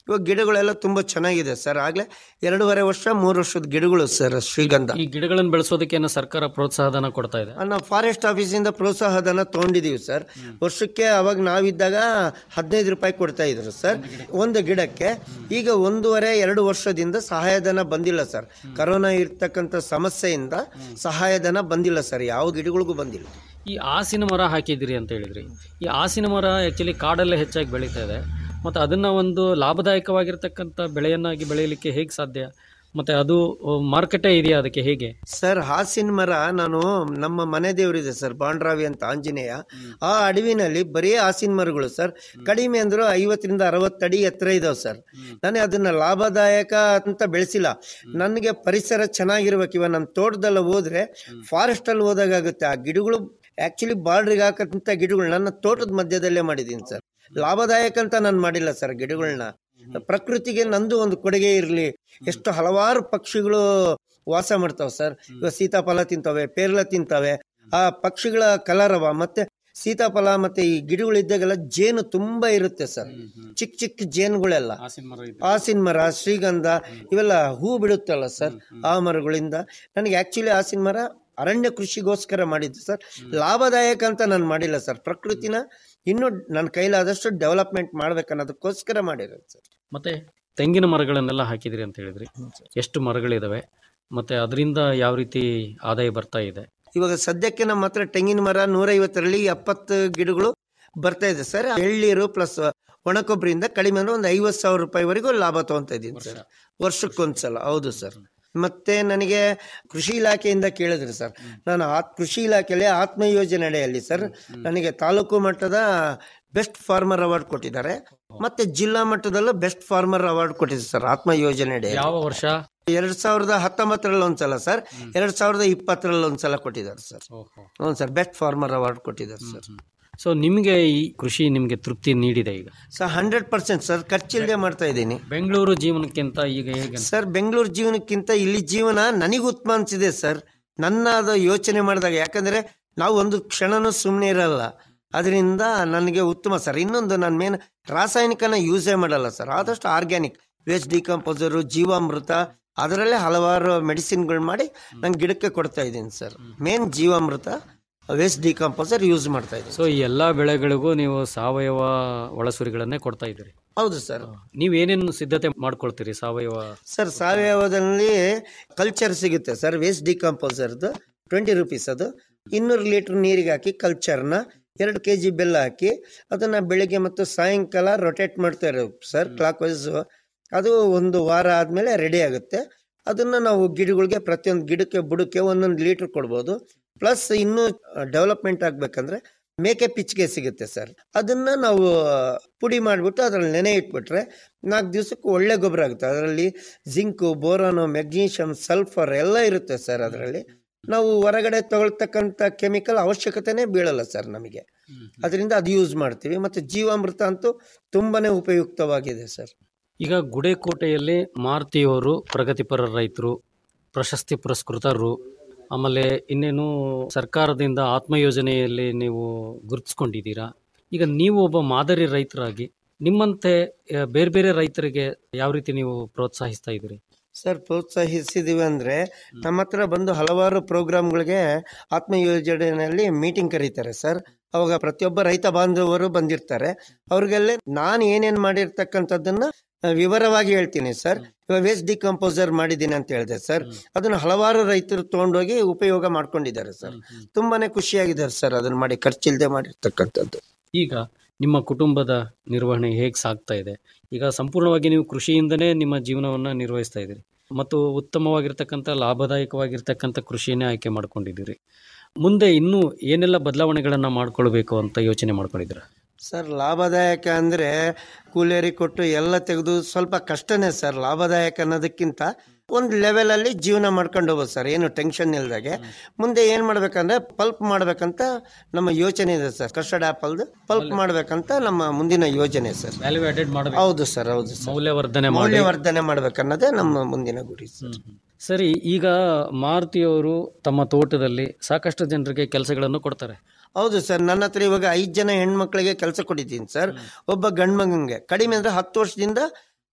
ಇವಾಗ ಗಿಡಗಳೆಲ್ಲ ತುಂಬ ಚೆನ್ನಾಗಿದೆ ಸರ್ ಆಗಲೇ ಎರಡೂವರೆ ವರ್ಷ ಮೂರು ವರ್ಷದ ಗಿಡಗಳು ಸರ್ ಶ್ರೀಗಂಧ ಈ ಗಿಡಗಳನ್ನು ಬೆಳೆಸೋದಕ್ಕೆ ಏನೋ ಸರ್ಕಾರ ಪ್ರೋತ್ಸಾಹಧನ ಕೊಡ್ತಾ ಇದೆ ನಾವು ಫಾರೆಸ್ಟ್ ಆಫೀಸಿಂದ ಪ್ರೋತ್ಸಾಹಧನ ತೊಗೊಂಡಿದ್ದೀವಿ ಸರ್ ವರ್ಷಕ್ಕೆ ಅವಾಗ ನಾವಿದ್ದಾಗ ಹದಿನೈದು ರೂಪಾಯಿ ಕೊಡ್ತಾ ಇದ್ರು ಸರ್ ಒಂದು ಗಿಡಕ್ಕೆ ಈಗ ಒಂದೂವರೆ ಎರಡು ವರ್ಷದಿಂದ ಸಹಾಯಧನ ಬಂದಿಲ್ಲ ಸರ್ ಕರೋನಾ ಇರ್ತಕ್ಕಂಥ ಸಮಸ್ಯೆಯಿಂದ ಸಹಾಯಧನ ಬಂದಿಲ್ಲ ಸರ್ ಯಾವ ಗಿಡಗಳಿಗೂ ಬಂದಿಲ್ಲ ಈ ಹಾಸಿನ ಮರ ಹಾಕಿದ್ದೀರಿ ಅಂತ ಹೇಳಿದ್ರಿ ಈ ಹಾಸಿನ ಮರ ಆ್ಯಕ್ಚುಲಿ ಕಾಡಲ್ಲೇ ಹೆಚ್ಚಾಗಿ ಬೆಳೀತಾ ಇದೆ ಮತ್ತು ಅದನ್ನು ಒಂದು ಲಾಭದಾಯಕವಾಗಿರ್ತಕ್ಕಂಥ ಬೆಳೆಯನ್ನಾಗಿ ಬೆಳೆಯಲಿಕ್ಕೆ ಹೇಗೆ ಸಾಧ್ಯ ಮತ್ತು ಅದು ಮಾರುಕಟ್ಟೆ ಇದೆಯಾ ಅದಕ್ಕೆ ಹೇಗೆ ಸರ್ ಹಾಸಿನ ಮರ ನಾನು ನಮ್ಮ ಮನೆ ದೇವರಿದೆ ಸರ್ ಬಾಂಡ್ರಾವಿ ಅಂತ ಆಂಜನೇಯ ಆ ಅಡವಿನಲ್ಲಿ ಬರೀ ಹಾಸಿನ ಮರಗಳು ಸರ್ ಕಡಿಮೆ ಅಂದ್ರು ಐವತ್ತರಿಂದ ಅರವತ್ತು ಅಡಿ ಎತ್ತರ ಇದಾವೆ ಸರ್ ನಾನು ಅದನ್ನ ಲಾಭದಾಯಕ ಅಂತ ಬೆಳೆಸಿಲ್ಲ ನನಗೆ ಪರಿಸರ ಚೆನ್ನಾಗಿರ್ಬೇಕು ಇವಾಗ ನಮ್ಮ ತೋಟದಲ್ಲಿ ಹೋದ್ರೆ ಫಾರೆಸ್ಟ್ ಅಲ್ಲಿ ಹೋದಾಗುತ್ತೆ ಆ ಗಿಡಗಳು ಆಕ್ಚುಲಿ ಬಾರ್ಡ್ರಿಗೆ ಹಾಕಂತ ಗಿಡಗಳು ನನ್ನ ತೋಟದ ಮಧ್ಯದಲ್ಲೇ ಮಾಡಿದ್ದೀನಿ ಸರ್ ಲಾಭದಾಯಕ ಅಂತ ನಾನು ಮಾಡಿಲ್ಲ ಸರ್ ಗಿಡಗಳನ್ನ ಪ್ರಕೃತಿಗೆ ನಂದು ಒಂದು ಕೊಡುಗೆ ಇರಲಿ ಎಷ್ಟು ಹಲವಾರು ಪಕ್ಷಿಗಳು ವಾಸ ಮಾಡ್ತಾವೆ ಸರ್ ಇವಾಗ ಸೀತಾಫಲ ತಿಂತವೆ ಪೇರ್ಲ ತಿಂತವೆ ಆ ಪಕ್ಷಿಗಳ ಕಲರವ ಮತ್ತೆ ಸೀತಾಫಲ ಮತ್ತೆ ಈ ಗಿಡಗಳಿದ್ದಾಗೆಲ್ಲ ಜೇನು ತುಂಬಾ ಇರುತ್ತೆ ಸರ್ ಚಿಕ್ಕ ಚಿಕ್ಕ ಜೇನುಗಳೆಲ್ಲ ಹಾಸಿನ ಮರ ಶ್ರೀಗಂಧ ಇವೆಲ್ಲ ಹೂ ಬಿಡುತ್ತಲ್ಲ ಸರ್ ಆ ಮರಗಳಿಂದ ನನಗೆ ಆಕ್ಚುಲಿ ಹಾಸಿನ ಮರ ಅರಣ್ಯ ಕೃಷಿಗೋಸ್ಕರ ಮಾಡಿದ್ದು ಸರ್ ಲಾಭದಾಯಕ ಅಂತ ನಾನು ಮಾಡಿಲ್ಲ ಸರ್ ಪ್ರಕೃತಿನ ಇನ್ನೂ ನನ್ನ ಕೈಲಾದಷ್ಟು ಡೆವಲಪ್ಮೆಂಟ್ ಮಾಡ್ಬೇಕನ್ನೋದಕ್ಕೋಸ್ಕರ ಮಾಡಿರೋದು ಸರ್ ಮತ್ತು ತೆಂಗಿನ ಮರಗಳನ್ನೆಲ್ಲ ಹಾಕಿದಿರಿ ಅಂತ ಹೇಳಿದ್ರಿ ಎಷ್ಟು ಮರಗಳಿದಾವೆ ಮತ್ತು ಅದರಿಂದ ಯಾವ ರೀತಿ ಆದಾಯ ಬರ್ತಾ ಇದೆ ಇವಾಗ ಸದ್ಯಕ್ಕೆ ನಮ್ಮ ಹತ್ರ ತೆಂಗಿನ ಮರ ನೂರೈವತ್ತರಲ್ಲಿ ಎಪ್ಪತ್ತು ಗಿಡಗಳು ಬರ್ತಾ ಇದೆ ಸರ್ ಎಳ್ಳೀರು ಪ್ಲಸ್ ಒಣಕೊಬ್ಬರಿಯಿಂದ ಕಡಿಮೆ ಅಂದ್ರೆ ಒಂದು ಐವತ್ತು ಸಾವಿರ ರೂಪಾಯಿವರೆಗೂ ಲಾಭ ತಗೊಂತ ಇದ್ದೀನಿ ಸರ್ ವರ್ಷಕ್ಕೊಂದ್ಸಲ ಹೌದು ಸರ್ ಮತ್ತೆ ನನಗೆ ಕೃಷಿ ಇಲಾಖೆಯಿಂದ ಕೇಳಿದ್ರು ಸರ್ ನಾನು ಆ ಕೃಷಿ ಇಲಾಖೆಯಲ್ಲಿ ಆತ್ಮ ಯೋಜನೆ ಅಡಿಯಲ್ಲಿ ಸರ್ ನನಗೆ ತಾಲೂಕು ಮಟ್ಟದ ಬೆಸ್ಟ್ ಫಾರ್ಮರ್ ಅವಾರ್ಡ್ ಕೊಟ್ಟಿದ್ದಾರೆ ಮತ್ತೆ ಜಿಲ್ಲಾ ಮಟ್ಟದಲ್ಲೂ ಬೆಸ್ಟ್ ಫಾರ್ಮರ್ ಅವಾರ್ಡ್ ಕೊಟ್ಟಿದ್ದಾರೆ ಸರ್ ಆತ್ಮ ಯೋಜನೆ ಅಡಿಯಲ್ಲಿ ಯಾವ ವರ್ಷ ಎರಡ್ ಸಾವಿರದ ಹತ್ತೊಂಬತ್ತರಲ್ಲಿ ಒಂದ್ಸಲ ಸರ್ ಎರಡ್ ಸಾವಿರದ ಇಪ್ಪತ್ತರಲ್ಲಿ ಒಂದ್ಸಲ ಕೊಟ್ಟಿದ್ದಾರೆ ಸರ್ ಹ್ಞೂ ಸರ್ ಬೆಸ್ಟ್ ಫಾರ್ಮರ್ ಅವಾರ್ಡ್ ಕೊಟ್ಟಿದ್ದಾರೆ ಸರ್ ಸೊ ನಿಮಗೆ ಈ ಕೃಷಿ ನಿಮಗೆ ತೃಪ್ತಿ ನೀಡಿದೆ ಈಗ ಸರ್ ಹಂಡ್ರೆಡ್ ಪರ್ಸೆಂಟ್ ಸರ್ ಖರ್ಚಿಲ್ಲದೆ ಮಾಡ್ತಾ ಇದ್ದೀನಿ ಬೆಂಗಳೂರು ಜೀವನಕ್ಕಿಂತ ಈಗ ಹೇಗೆ ಸರ್ ಬೆಂಗಳೂರು ಜೀವನಕ್ಕಿಂತ ಇಲ್ಲಿ ಜೀವನ ನನಗೆ ಉತ್ತಮ ಅನ್ಸಿದೆ ಸರ್ ನನ್ನ ಅದು ಯೋಚನೆ ಮಾಡಿದಾಗ ಯಾಕಂದ್ರೆ ನಾವು ಒಂದು ಕ್ಷಣನೂ ಸುಮ್ಮನೆ ಇರಲ್ಲ ಅದರಿಂದ ನನಗೆ ಉತ್ತಮ ಸರ್ ಇನ್ನೊಂದು ನಾನು ಮೇನ್ ರಾಸಾಯನಿಕನ ಯೂಸೇ ಮಾಡಲ್ಲ ಸರ್ ಆದಷ್ಟು ಆರ್ಗ್ಯಾನಿಕ್ ವೇಸ್ಟ್ ಡಿಕಂಪೋಸರು ಜೀವಾಮೃತ ಅದರಲ್ಲೇ ಹಲವಾರು ಮೆಡಿಸಿನ್ಗಳು ಮಾಡಿ ನಂಗೆ ಗಿಡಕ್ಕೆ ಕೊಡ್ತಾ ಇದ್ದೀನಿ ಸರ್ ಮೇನ್ ಜೀವಾಮೃತ ವೇಸ್ಟ್ ಡಿಕಂಪೋಸರ್ ಯೂಸ್ ಮಾಡ್ತಾ ಇದ್ದೀನಿ ಸೊ ಈ ಎಲ್ಲ ಬೆಳೆಗಳಿಗೂ ನೀವು ಸಾವಯವ ಒಳಸುರಿಗಳನ್ನೇ ಕೊಡ್ತಾ ಇದ್ದೀರಿ ಹೌದು ಸರ್ ನೀವು ಏನೇನು ಸಿದ್ಧತೆ ಮಾಡ್ಕೊಳ್ತೀರಿ ಸಾವಯವ ಸರ್ ಸಾವಯವದಲ್ಲಿ ಕಲ್ಚರ್ ಸಿಗುತ್ತೆ ಸರ್ ವೇಸ್ಟ್ ಡಿಕಂಪೋಸರ್ದು ಟ್ವೆಂಟಿ ರುಪೀಸ್ ಅದು ಇನ್ನೂರು ಲೀಟರ್ ನೀರಿಗೆ ಹಾಕಿ ಕಲ್ಚರ್ನ ಎರಡು ಕೆ ಜಿ ಬೆಲ್ಲ ಹಾಕಿ ಅದನ್ನು ಬೆಳಿಗ್ಗೆ ಮತ್ತು ಸಾಯಂಕಾಲ ರೊಟೇಟ್ ಮಾಡ್ತಾರೆ ಸರ್ ಕ್ಲಾಕ್ ವೈಸ್ ಅದು ಒಂದು ವಾರ ಆದಮೇಲೆ ರೆಡಿ ಆಗುತ್ತೆ ಅದನ್ನು ನಾವು ಗಿಡಗಳಿಗೆ ಪ್ರತಿಯೊಂದು ಗಿಡಕ್ಕೆ ಬುಡಕ್ಕೆ ಒಂದೊಂದು ಲೀಟ್ರ್ ಕೊಡ್ಬೋದು ಪ್ಲಸ್ ಇನ್ನೂ ಡೆವಲಪ್ಮೆಂಟ್ ಆಗಬೇಕಂದ್ರೆ ಮೇಕೆ ಪಿಚ್ಗೆ ಸಿಗುತ್ತೆ ಸರ್ ಅದನ್ನ ನಾವು ಪುಡಿ ಮಾಡಿಬಿಟ್ಟು ಅದರಲ್ಲಿ ನೆನೆ ಇಟ್ಬಿಟ್ರೆ ನಾಲ್ಕು ದಿವಸಕ್ಕೆ ಒಳ್ಳೆ ಗೊಬ್ಬರ ಆಗುತ್ತೆ ಅದರಲ್ಲಿ ಜಿಂಕು ಬೋರಾನು ಮೆಗ್ನೀಷಿಯಮ್ ಸಲ್ಫರ್ ಎಲ್ಲ ಇರುತ್ತೆ ಸರ್ ಅದರಲ್ಲಿ ನಾವು ಹೊರಗಡೆ ತಗೊಳ್ತಕ್ಕಂಥ ಕೆಮಿಕಲ್ ಅವಶ್ಯಕತೆನೇ ಬೀಳಲ್ಲ ಸರ್ ನಮಗೆ ಅದರಿಂದ ಅದು ಯೂಸ್ ಮಾಡ್ತೀವಿ ಮತ್ತು ಜೀವಾಮೃತ ಅಂತೂ ತುಂಬಾನೇ ಉಪಯುಕ್ತವಾಗಿದೆ ಸರ್ ಈಗ ಗುಡೇಕೋಟೆಯಲ್ಲಿ ಮಾರುತಿಯವರು ಪ್ರಗತಿಪರ ರೈತರು ಪ್ರಶಸ್ತಿ ಪುರಸ್ಕೃತರು ಆಮೇಲೆ ಇನ್ನೇನು ಸರ್ಕಾರದಿಂದ ಆತ್ಮ ಯೋಜನೆಯಲ್ಲಿ ನೀವು ಗುರುತಿಸ್ಕೊಂಡಿದ್ದೀರಾ ಈಗ ನೀವು ಒಬ್ಬ ಮಾದರಿ ರೈತರಾಗಿ ನಿಮ್ಮಂತೆ ಆ, ಬೇರೆ ಬೇರೆ ರೈತರಿಗೆ ಯಾವ ರೀತಿ ನೀವು ಪ್ರೋತ್ಸಾಹಿಸ್ತಾ ಇದ್ದೀರಿ ಸರ್ ಪ್ರೋತ್ಸಾಹಿಸಿದೀವಿ ಅಂದ್ರೆ ನಮ್ಮ ಹತ್ರ ಬಂದು ಹಲವಾರು ಪ್ರೋಗ್ರಾಮ್ಗಳಿಗೆ ಆತ್ಮ ಯೋಜನೆಯಲ್ಲಿ ಮೀಟಿಂಗ್ ಕರೀತಾರೆ ಸರ್ ಅವಾಗ ಪ್ರತಿಯೊಬ್ಬ ರೈತ ಬಾಂಧವರು ಬಂದಿರ್ತಾರೆ ಅವ್ರಿಗೆಲ್ಲ ನಾನು ಏನೇನು ಮಾಡಿರ್ತಕ್ಕಂಥದ್ದನ್ನ ಆ, ವಿವರವಾಗಿ ಹೇಳ್ತೀನಿ ಸರ್ ಇವಾಗ ವೇಸ್ಟ್ ಡಿಕಂಪೋಸರ್ ಮಾಡಿದ್ದೀನಿ ಅಂತ ಹೇಳಿದೆ ಸರ್ ಅದನ್ನ ಹಲವಾರು ರೈತರು ತಗೊಂಡೋಗಿ ಉಪಯೋಗ ಮಾಡ್ಕೊಂಡಿದ್ದಾರೆ ಸರ್ ತುಂಬಾನೇ ಖುಷಿಯಾಗಿದ್ದಾರೆ ಸರ್ ಅದನ್ನ ಮಾಡಿ ಖರ್ಚಿಲ್ಲದೆ ಮಾಡಿರ್ತಕ್ಕಂಥದ್ದು ಈಗ ನಿಮ್ಮ ಕುಟುಂಬದ ನಿರ್ವಹಣೆ ಹೇಗೆ ಸಾಗ್ತಾ ಇದೆ ಈಗ ಸಂಪೂರ್ಣವಾಗಿ ನೀವು ಕೃಷಿಯಿಂದನೇ ನಿಮ್ಮ ಜೀವನವನ್ನು ನಿರ್ವಹಿಸ್ತಾ ಇದ್ದೀರಿ ಮತ್ತು ಉತ್ತಮವಾಗಿರ್ತಕ್ಕಂಥ ಲಾಭದಾಯಕವಾಗಿರ್ತಕ್ಕಂಥ ಕೃಷಿಯನ್ನೇ ಆಯ್ಕೆ ಮಾಡ್ಕೊಂಡಿದ್ದೀರಿ ಮುಂದೆ ಇನ್ನೂ ಏನೆಲ್ಲ ಬದಲಾವಣೆಗಳನ್ನು ಮಾಡ್ಕೊಳ್ಬೇಕು ಅಂತ ಯೋಚನೆ ಮಾಡ್ಕೊಂಡಿದ್ದೀರಾ ಸರ್ ಲಾಭದಾಯಕ ಅಂದರೆ ಕೂಲಿಯರಿಗೆ ಕೊಟ್ಟು ಎಲ್ಲ ತೆಗೆದು ಸ್ವಲ್ಪ ಕಷ್ಟನೇ ಸರ್ ಲಾಭದಾಯಕ ಅನ್ನೋದಕ್ಕಿಂತ ಒಂದು ಲೆವೆಲಲ್ಲಿ ಜೀವನ ಮಾಡ್ಕೊಂಡು ಹೋಗೋದು ಸರ್ ಏನು ಟೆನ್ಷನ್ ಇಲ್ದಾಗೆ ಮುಂದೆ ಏನು ಮಾಡ್ಬೇಕಂದ್ರೆ ಪಲ್ಪ್ ಮಾಡ್ಬೇಕಂತ ನಮ್ಮ ಯೋಚನೆ ಇದೆ ಸರ್ ಕಸ್ಟರ್ಡ್ ಆ್ಯಪಲ್ದು ಪಲ್ಪ್ ಮಾಡ್ಬೇಕಂತ ನಮ್ಮ ಮುಂದಿನ ಯೋಜನೆ ಸರ್ ವ್ಯಾಲ್ಯೂ ಆಡೆಡ್ ಮಾಡಬೇಕು ಹೌದು ಸರ್ ಹೌದು ಸರ್ ಮೌಲ್ಯವರ್ಧನೆ ಮಾಡಿ ಮೌಲ್ಯವರ್ಧನೆ ಮಾಡ್ಬೇಕನ್ನೋದೇ ನಮ್ಮ ಮುಂದಿನ ಗುರಿ ಸರ್ ಸರಿ ಈಗ ಮಾರುತಿಯವರು ತಮ್ಮ ತೋಟದಲ್ಲಿ ಸಾಕಷ್ಟು ಜನರಿಗೆ ಕೆಲಸಗಳನ್ನು ಕೊಡ್ತಾರೆ ಹೌದು ಸರ್ ನನ್ನ ಹತ್ರ ಇವಾಗ ಐದು ಜನ ಹೆಣ್ಮಕ್ಳಿಗೆ ಕೆಲಸ ಕೊಟ್ಟಿದ್ದೀನಿ ಸರ್ ಒಬ್ಬ ಗಂಡು ಮಗನಿಗೆ ಕಡಿಮೆ ಅಂದರೆ ಹತ್ತು ವರ್ಷದಿಂದ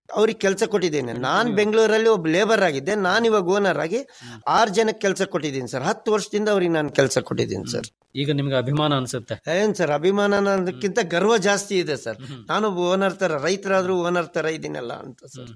ಅವ್ರಿಗೆ ಕೆಲಸ ಕೊಟ್ಟಿದ್ದೇನೆ ನಾನು ಬೆಂಗಳೂರಲ್ಲಿ ಒಬ್ಬ ಲೇಬರ್ ಆಗಿದ್ದೆ ನಾನು ಇವಾಗ ಓನರ್ ಆಗಿ ಆರು ಜನಕ್ಕೆ ಕೆಲಸ ಕೊಟ್ಟಿದ್ದೀನಿ ಸರ್ ಹತ್ತು ವರ್ಷದಿಂದ ಅವ್ರಿಗೆ ನಾನು ಕೆಲಸ ಕೊಟ್ಟಿದ್ದೀನಿ ಸರ್ ಈಗ ನಿಮ್ಗೆ ಅಭಿಮಾನ ಅನ್ಸುತ್ತೆ ಏನ್ ಸರ್ ಅಭಿಮಾನ ಅನ್ನೋದಕ್ಕಿಂತ ಗರ್ವ ಜಾಸ್ತಿ ಇದೆ ಸರ್ ನಾನು ಓನರ್ ತರ ರೈತರಾದ್ರೂ ಓನರ್ ತರ ಇದ್ದೀನಲ್ಲ ಅಂತ ಸರ್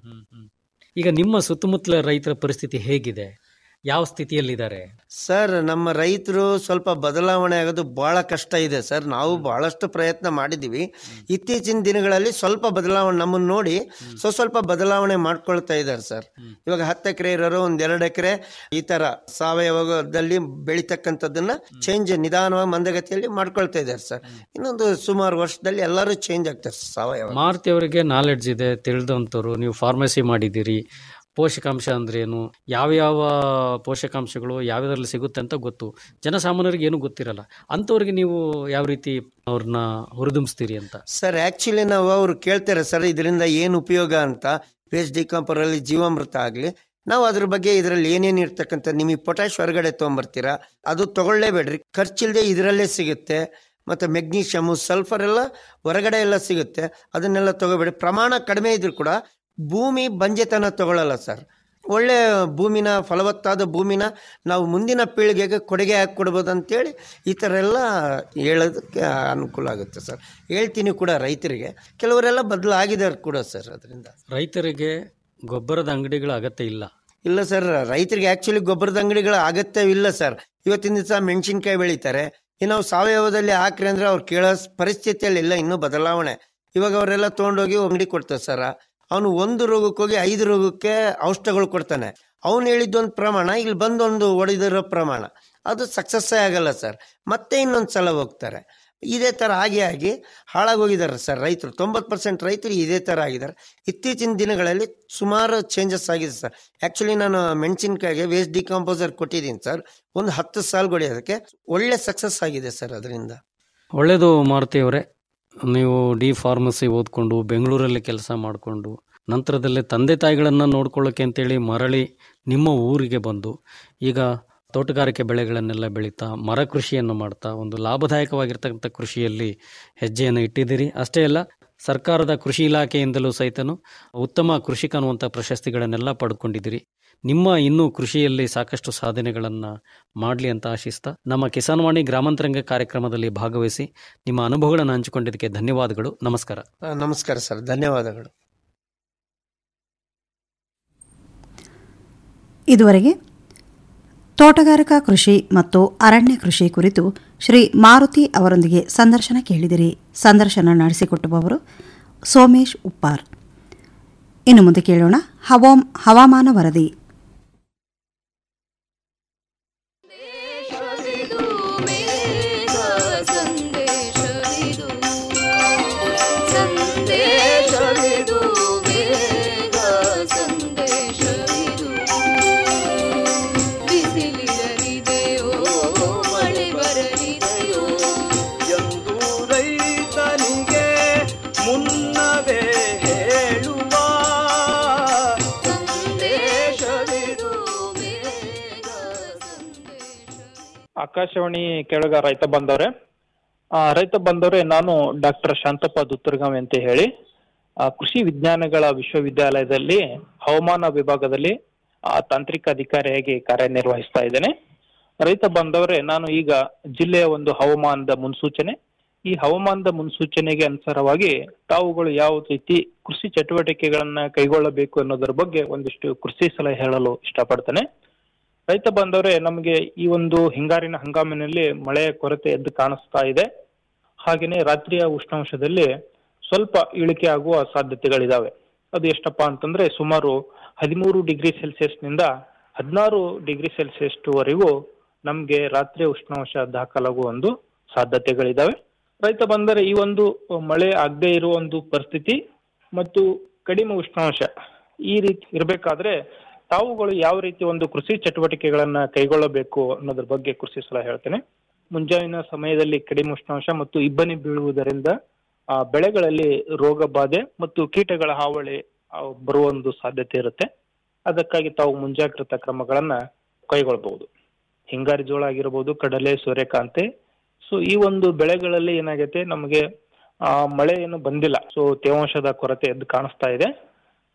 ಈಗ ನಿಮ್ಮ ಸುತ್ತಮುತ್ತಲ ರೈತರ ಪರಿಸ್ಥಿತಿ ಹೇಗಿದೆ ಯಾವ ಸ್ಥಿತಿಯಲ್ಲಿದ್ದಾರೆ ಸರ್ ನಮ್ಮ ರೈತರು ಸ್ವಲ್ಪ ಬದಲಾವಣೆ ಆಗೋದು ಬಹಳ ಕಷ್ಟ ಇದೆ ಸರ್ ನಾವು ಬಹಳಷ್ಟು ಪ್ರಯತ್ನ ಮಾಡಿದ್ದೀವಿ ಇತ್ತೀಚಿನ ದಿನಗಳಲ್ಲಿ ಸ್ವಲ್ಪ ಬದಲಾವಣೆ ನಮ್ಮನ್ನು ನೋಡಿ ಸ್ವಲ್ಪ ಸ್ವಲ್ಪ ಬದಲಾವಣೆ ಮಾಡ್ಕೊಳ್ತಾ ಇದ್ದಾರೆ ಸರ್ ಇವಾಗ ಹತ್ತು ಎಕರೆ ಇರೋರು ಒಂದ್ ಎರಡು ಎಕರೆ ಈ ತರ ಸಾವಯವದಲ್ಲಿ ಬೆಳಿತಕ್ಕಂಥದ್ದನ್ನ ಚೇಂಜ್ ನಿಧಾನವಾಗಿ ಮಂದಗತಿಯಲ್ಲಿ ಮಾಡ್ಕೊಳ್ತಾ ಇದ್ದಾರೆ ಸರ್ ಇನ್ನೊಂದು ಸುಮಾರು ವರ್ಷದಲ್ಲಿ ಎಲ್ಲರೂ ಚೇಂಜ್ ಆಗ್ತಾರೆ ಸರ್ ಸಾವಯವ ಮಾರುತಿ ಅವರಿಗೆ ನಾಲೆಡ್ಜ್ ಇದೆ ತಿಳಿದಂಥವ್ರು ನೀವು ಫಾರ್ಮಸಿ ಮಾಡಿದ್ದೀರಿ ಪೋಷಕಾಂಶ ಅಂದ್ರೇನು ಯಾವ್ಯಾವ ಪೋಷಕಾಂಶಗಳು ಯಾವ್ಯಾವ್ದ್ರಲ್ಲಿ ಸಿಗುತ್ತೆ ಅಂತ ಗೊತ್ತು ಜನಸಾಮಾನ್ಯರಿಗೆ ಏನು ಗೊತ್ತಿರಲ್ಲ ಅಂಥವ್ರಿಗೆ ನೀವು ಯಾವ ರೀತಿ ಅವ್ರನ್ನ ಹುರಿದುಂಬಿಸ್ತೀರಿ ಅಂತ ಸರ್ ಆಕ್ಚುಲಿ ನಾವು ಅವ್ರು ಕೇಳ್ತಾರೆ ಸರ್ ಇದರಿಂದ ಏನು ಉಪಯೋಗ ಅಂತ ವೇಸ್ಟ್ ಡಿಕಂಪರ್ ಅಲ್ಲಿ ಜೀವಾಮೃತ ಆಗಲಿ ನಾವು ಅದ್ರ ಬಗ್ಗೆ ಇದರಲ್ಲಿ ಏನೇನು ಇರ್ತಕ್ಕಂಥ ನಿಮಗೆ ಪೊಟ್ಯಾಶ್ ಹೊರಗಡೆ ತೊಗೊಂಬರ್ತೀರಾ ಅದು ತಗೊಳ್ಳೇಬೇಡ್ರಿ ಖರ್ಚಿಲ್ಲದೆ ಇದರಲ್ಲೇ ಸಿಗುತ್ತೆ ಮತ್ತು ಮೆಗ್ನೀಷಿಯಮು ಸಲ್ಫರ್ ಎಲ್ಲ ಹೊರಗಡೆ ಎಲ್ಲ ಸಿಗುತ್ತೆ ಅದನ್ನೆಲ್ಲ ತಗೋಬೇಡಿ ಪ್ರಮಾಣ ಕಡಿಮೆ ಇದ್ರೂ ಕೂಡ ಭೂಮಿ ಬಂಜೆತನ ತಗೊಳ್ಳಲ್ಲ ಸರ್ ಒಳ್ಳೆ ಭೂಮಿನ ಫಲವತ್ತಾದ ಭೂಮಿನ ನಾವು ಮುಂದಿನ ಪೀಳಿಗೆಗೆ ಕೊಡುಗೆ ಹಾಕಿ ಕೊಡ್ಬೋದು ಅಂತೇಳಿ ಈ ಥರ ಎಲ್ಲ ಹೇಳೋದಕ್ಕೆ ಅನುಕೂಲ ಆಗುತ್ತೆ ಸರ್ ಹೇಳ್ತೀನಿ ಕೂಡ ರೈತರಿಗೆ ಕೆಲವರೆಲ್ಲ ಬದಲಾಗಿದ್ದಾರೆ ಕೂಡ ಸರ್ ಅದರಿಂದ ರೈತರಿಗೆ ಗೊಬ್ಬರದ ಅಂಗಡಿಗಳ ಅಗತ್ಯ ಇಲ್ಲ ಇಲ್ಲ ಸರ್ ರೈತರಿಗೆ ಆ್ಯಕ್ಚುಲಿ ಗೊಬ್ಬರದ ಅಂಗಡಿಗಳ ಅಗತ್ಯವಿಲ್ಲ ಸರ್ ಇವತ್ತಿನ ದಿವಸ ಮೆಣಸಿನ್ಕಾಯಿ ಬೆಳೀತಾರೆ ಇನ್ನು ನಾವು ಸಾವಯವದಲ್ಲಿ ಹಾಕ್ರಿ ಅಂದ್ರೆ ಅವ್ರು ಕೇಳೋ ಪರಿಸ್ಥಿತಿಯಲ್ಲಿ ಇಲ್ಲ ಇನ್ನೂ ಬದಲಾವಣೆ ಇವಾಗ ಅವರೆಲ್ಲ ತೊಗೊಂಡೋಗಿ ಅಂಗಡಿ ಕೊಡ್ತಾರೆ ಸರ್ ಅವನು ಒಂದು ರೋಗಕ್ಕೆ ಹೋಗಿ ಐದು ರೋಗಕ್ಕೆ ಔಷಧಗಳು ಕೊಡ್ತಾನೆ ಅವನು ಹೇಳಿದ್ದೊಂದು ಪ್ರಮಾಣ ಇಲ್ಲಿ ಬಂದೊಂದು ಹೊಡೆದಿರೋ ಪ್ರಮಾಣ ಅದು ಸಕ್ಸಸ್ಸೇ ಆಗಲ್ಲ ಸರ್ ಮತ್ತೆ ಇನ್ನೊಂದು ಸಲ ಹೋಗ್ತಾರೆ ಇದೇ ಥರ ಆಗಿ ಆಗಿ ಹಾಳಾಗೋಗಿದ್ದಾರೆ ಸರ್ ರೈತರು ತೊಂಬತ್ತು ಪರ್ಸೆಂಟ್ ರೈತರು ಇದೇ ಥರ ಆಗಿದ್ದಾರೆ ಇತ್ತೀಚಿನ ದಿನಗಳಲ್ಲಿ ಸುಮಾರು ಚೇಂಜಸ್ ಆಗಿದೆ ಸರ್ ಆ್ಯಕ್ಚುಲಿ ನಾನು ಮೆಣಸಿನ್ಕಾಯಿಗೆ ವೇಸ್ಟ್ ಡಿಕಾಂಪೋಸರ್ ಕೊಟ್ಟಿದ್ದೀನಿ ಸರ್ ಒಂದು ಹತ್ತು ಸಾಲು ಹೊಡೆಯೋದಕ್ಕೆ ಒಳ್ಳೆ ಸಕ್ಸಸ್ ಆಗಿದೆ ಸರ್ ಅದರಿಂದ ಒಳ್ಳೆಯದು ಮಾರುತಿ ಅವರೇ ನೀವು ಡಿ ಫಾರ್ಮಸಿ ಓದ್ಕೊಂಡು ಬೆಂಗಳೂರಲ್ಲಿ ಕೆಲಸ ಮಾಡಿಕೊಂಡು ನಂತರದಲ್ಲಿ ತಂದೆ ತಾಯಿಗಳನ್ನು ನೋಡ್ಕೊಳ್ಳೋಕೆ ಅಂತೇಳಿ ಮರಳಿ ನಿಮ್ಮ ಊರಿಗೆ ಬಂದು ಈಗ ತೋಟಗಾರಿಕೆ ಬೆಳೆಗಳನ್ನೆಲ್ಲ ಬೆಳೀತಾ ಮರ ಕೃಷಿಯನ್ನು ಮಾಡ್ತಾ ಒಂದು ಲಾಭದಾಯಕವಾಗಿರ್ತಕ್ಕಂಥ ಕೃಷಿಯಲ್ಲಿ ಹೆಜ್ಜೆಯನ್ನು ಇಟ್ಟಿದ್ದೀರಿ ಅಷ್ಟೇ ಅಲ್ಲ ಸರ್ಕಾರದ ಕೃಷಿ ಇಲಾಖೆಯಿಂದಲೂ ಸಹಿತನು ಉತ್ತಮ ಕೃಷಿಕ ಅನ್ನುವಂಥ ಪ್ರಶಸ್ತಿಗಳನ್ನೆಲ್ಲ ಪಡ್ಕೊಂಡಿದ್ದೀರಿ ನಿಮ್ಮ ಇನ್ನೂ ಕೃಷಿಯಲ್ಲಿ ಸಾಕಷ್ಟು ಸಾಧನೆಗಳನ್ನು ಮಾಡಲಿ ಅಂತ ಆಶಿಸ್ತಾ ನಮ್ಮ ಕಿಸಾನ್ವಾಣಿ ಗ್ರಾಮಾಂತರಂಗ ಕಾರ್ಯಕ್ರಮದಲ್ಲಿ ಭಾಗವಹಿಸಿ ನಿಮ್ಮ ಅನುಭವಗಳನ್ನು ಹಂಚಿಕೊಂಡಿದ್ದಕ್ಕೆ ಧನ್ಯವಾದಗಳು ನಮಸ್ಕಾರ ಆ, ನಮಸ್ಕಾರ ಸರ್ ಧನ್ಯವಾದಗಳು ಇದುವರೆಗೆ ತೋಟಗಾರಿಕಾ ಕೃಷಿ ಮತ್ತು ಅರಣ್ಯ ಕೃಷಿ ಕುರಿತು ಶ್ರೀ ಮಾರುತಿ ಅವರೊಂದಿಗೆ ಸಂದರ್ಶನ ಕೇಳಿದಿರಿ ಸಂದರ್ಶನ ನಡೆಸಿಕೊಟ್ಟುವವರು ಸೋಮೇಶ್ ಉಪ್ಪಾರ್ ಇನ್ನು ಮುಂದೆ ಕೇಳೋಣ ಹವಾಮ್ ಹವಾಮಾನ ವರದಿ ಎಂದು ರೈತನಿಗೆ ಮುನ್ನವೇ ಹೇಳುವ ಸಂದೇಶವಿದು ಆಕಾಶವಾಣಿ ಕೇಳುಗ ರೈತ ಬಂದವ್ರೆ ಆ, ರೈತ ಬಂದವ್ರೆ ನಾನು ಡಾಕ್ಟರ್ ಶಾಂತಪ್ಪ ದುತ್ತರ್ಗಾವಿ ಅಂತ ಹೇಳಿ ಆ, ಕೃಷಿ ವಿಜ್ಞಾನಗಳ ವಿಶ್ವವಿದ್ಯಾಲಯದಲ್ಲಿ ಹವಾಮಾನ ವಿಭಾಗದಲ್ಲಿ ಆ, ತಾಂತ್ರಿಕ ಅಧಿಕಾರಿಯಾಗಿ ಕಾರ್ಯನಿರ್ವಹಿಸ್ತಾ ಇದ್ದೇನೆ ರೈತ ಬಂದವರೇ ನಾನು ಈಗ ಜಿಲ್ಲೆಯ ಒಂದು ಹವಾಮಾನದ ಮುನ್ಸೂಚನೆ ಈ ಹವಾಮಾನದ ಮುನ್ಸೂಚನೆಗೆ ಅನುಸಾರವಾಗಿ ತಾವುಗಳು ಯಾವ ರೀತಿ ಕೃಷಿ ಚಟುವಟಿಕೆಗಳನ್ನ ಕೈಗೊಳ್ಳಬೇಕು ಅನ್ನೋದರ ಬಗ್ಗೆ ಒಂದಿಷ್ಟು ಕೃಷಿ ಸಲಹೆ ಹೇಳಲು ಇಷ್ಟಪಡ್ತೇನೆ ರೈತ ಬಂದವರೇ ನಮಗೆ ಈ ಒಂದು ಹಿಂಗಾರಿನ ಹಂಗಾಮಿನಲ್ಲಿ ಮಳೆಯ ಕೊರತೆ ಎದ್ದು ಕಾಣಿಸ್ತಾ ಇದೆ ಹಾಗೇನೆ ರಾತ್ರಿಯ ಉಷ್ಣಾಂಶದಲ್ಲಿ ಸ್ವಲ್ಪ ಇಳಿಕೆ ಆಗುವ ಸಾಧ್ಯತೆಗಳಿದಾವೆ ಅದು ಎಷ್ಟಪ್ಪ ಅಂತಂದ್ರೆ ಸುಮಾರು ಹದಿಮೂರು ಡಿಗ್ರಿ ಸೆಲ್ಸಿಯಸ್ನಿಂದ ಹದಿನಾರು ಡಿಗ್ರಿ ಸೆಲ್ಸಿಯಸ್ ವರೆಗೂ ನಮ್ಗೆ ರಾತ್ರಿ ಉಷ್ಣಾಂಶ ದಾಖಲಾಗುವ ಒಂದು ಸಾಧ್ಯತೆಗಳಿದಾವೆ ರೈತ ಬಂದರೆ ಈ ಒಂದು ಮಳೆ ಆಗದೆ ಇರುವ ಒಂದು ಪರಿಸ್ಥಿತಿ ಮತ್ತು ಕಡಿಮೆ ಉಷ್ಣಾಂಶ ಈ ರೀತಿ ಇರಬೇಕಾದ್ರೆ ತಾವುಗಳು ಯಾವ ರೀತಿ ಒಂದು ಕೃಷಿ ಚಟುವಟಿಕೆಗಳನ್ನ ಕೈಗೊಳ್ಳಬೇಕು ಅನ್ನೋದ್ರ ಬಗ್ಗೆ ಕೃಷಿ ಸಲಹೆ ಹೇಳ್ತೇನೆ ಮುಂಜಾವಿನ ಸಮಯದಲ್ಲಿ ಕಡಿಮೆ ಉಷ್ಣಾಂಶ ಮತ್ತು ಇಬ್ಬನಿ ಬೀಳುವುದರಿಂದ ಆ ಬೆಳೆಗಳಲ್ಲಿ ರೋಗ ಬಾಧೆ ಮತ್ತು ಕೀಟಗಳ ಹಾವಳಿ ಆ, ಬರುವ ಒಂದು ಸಾಧ್ಯತೆ ಇರುತ್ತೆ ಅದಕ್ಕಾಗಿ ತಾವು ಮುಂಜಾಗ್ರತಾ ಕ್ರಮಗಳನ್ನ ಕೈಗೊಳ್ಳಬಹುದು ಹಿಂಗಾರಿ ಜೋಳ ಆಗಿರ್ಬೋದು ಕಡಲೆ ಸೂರ್ಯಕಾಂತಿ ಸೊ ಈ ಒಂದು ಬೆಳೆಗಳಲ್ಲಿ ಏನಾಗೈತೆ ನಮಗೆ ಆ ಮಳೆ ಏನು ಬಂದಿಲ್ಲ ಸೊ ತೇವಾಂಶದ ಕೊರತೆ ಎದ್ದು ಕಾಣಿಸ್ತಾ ಇದೆ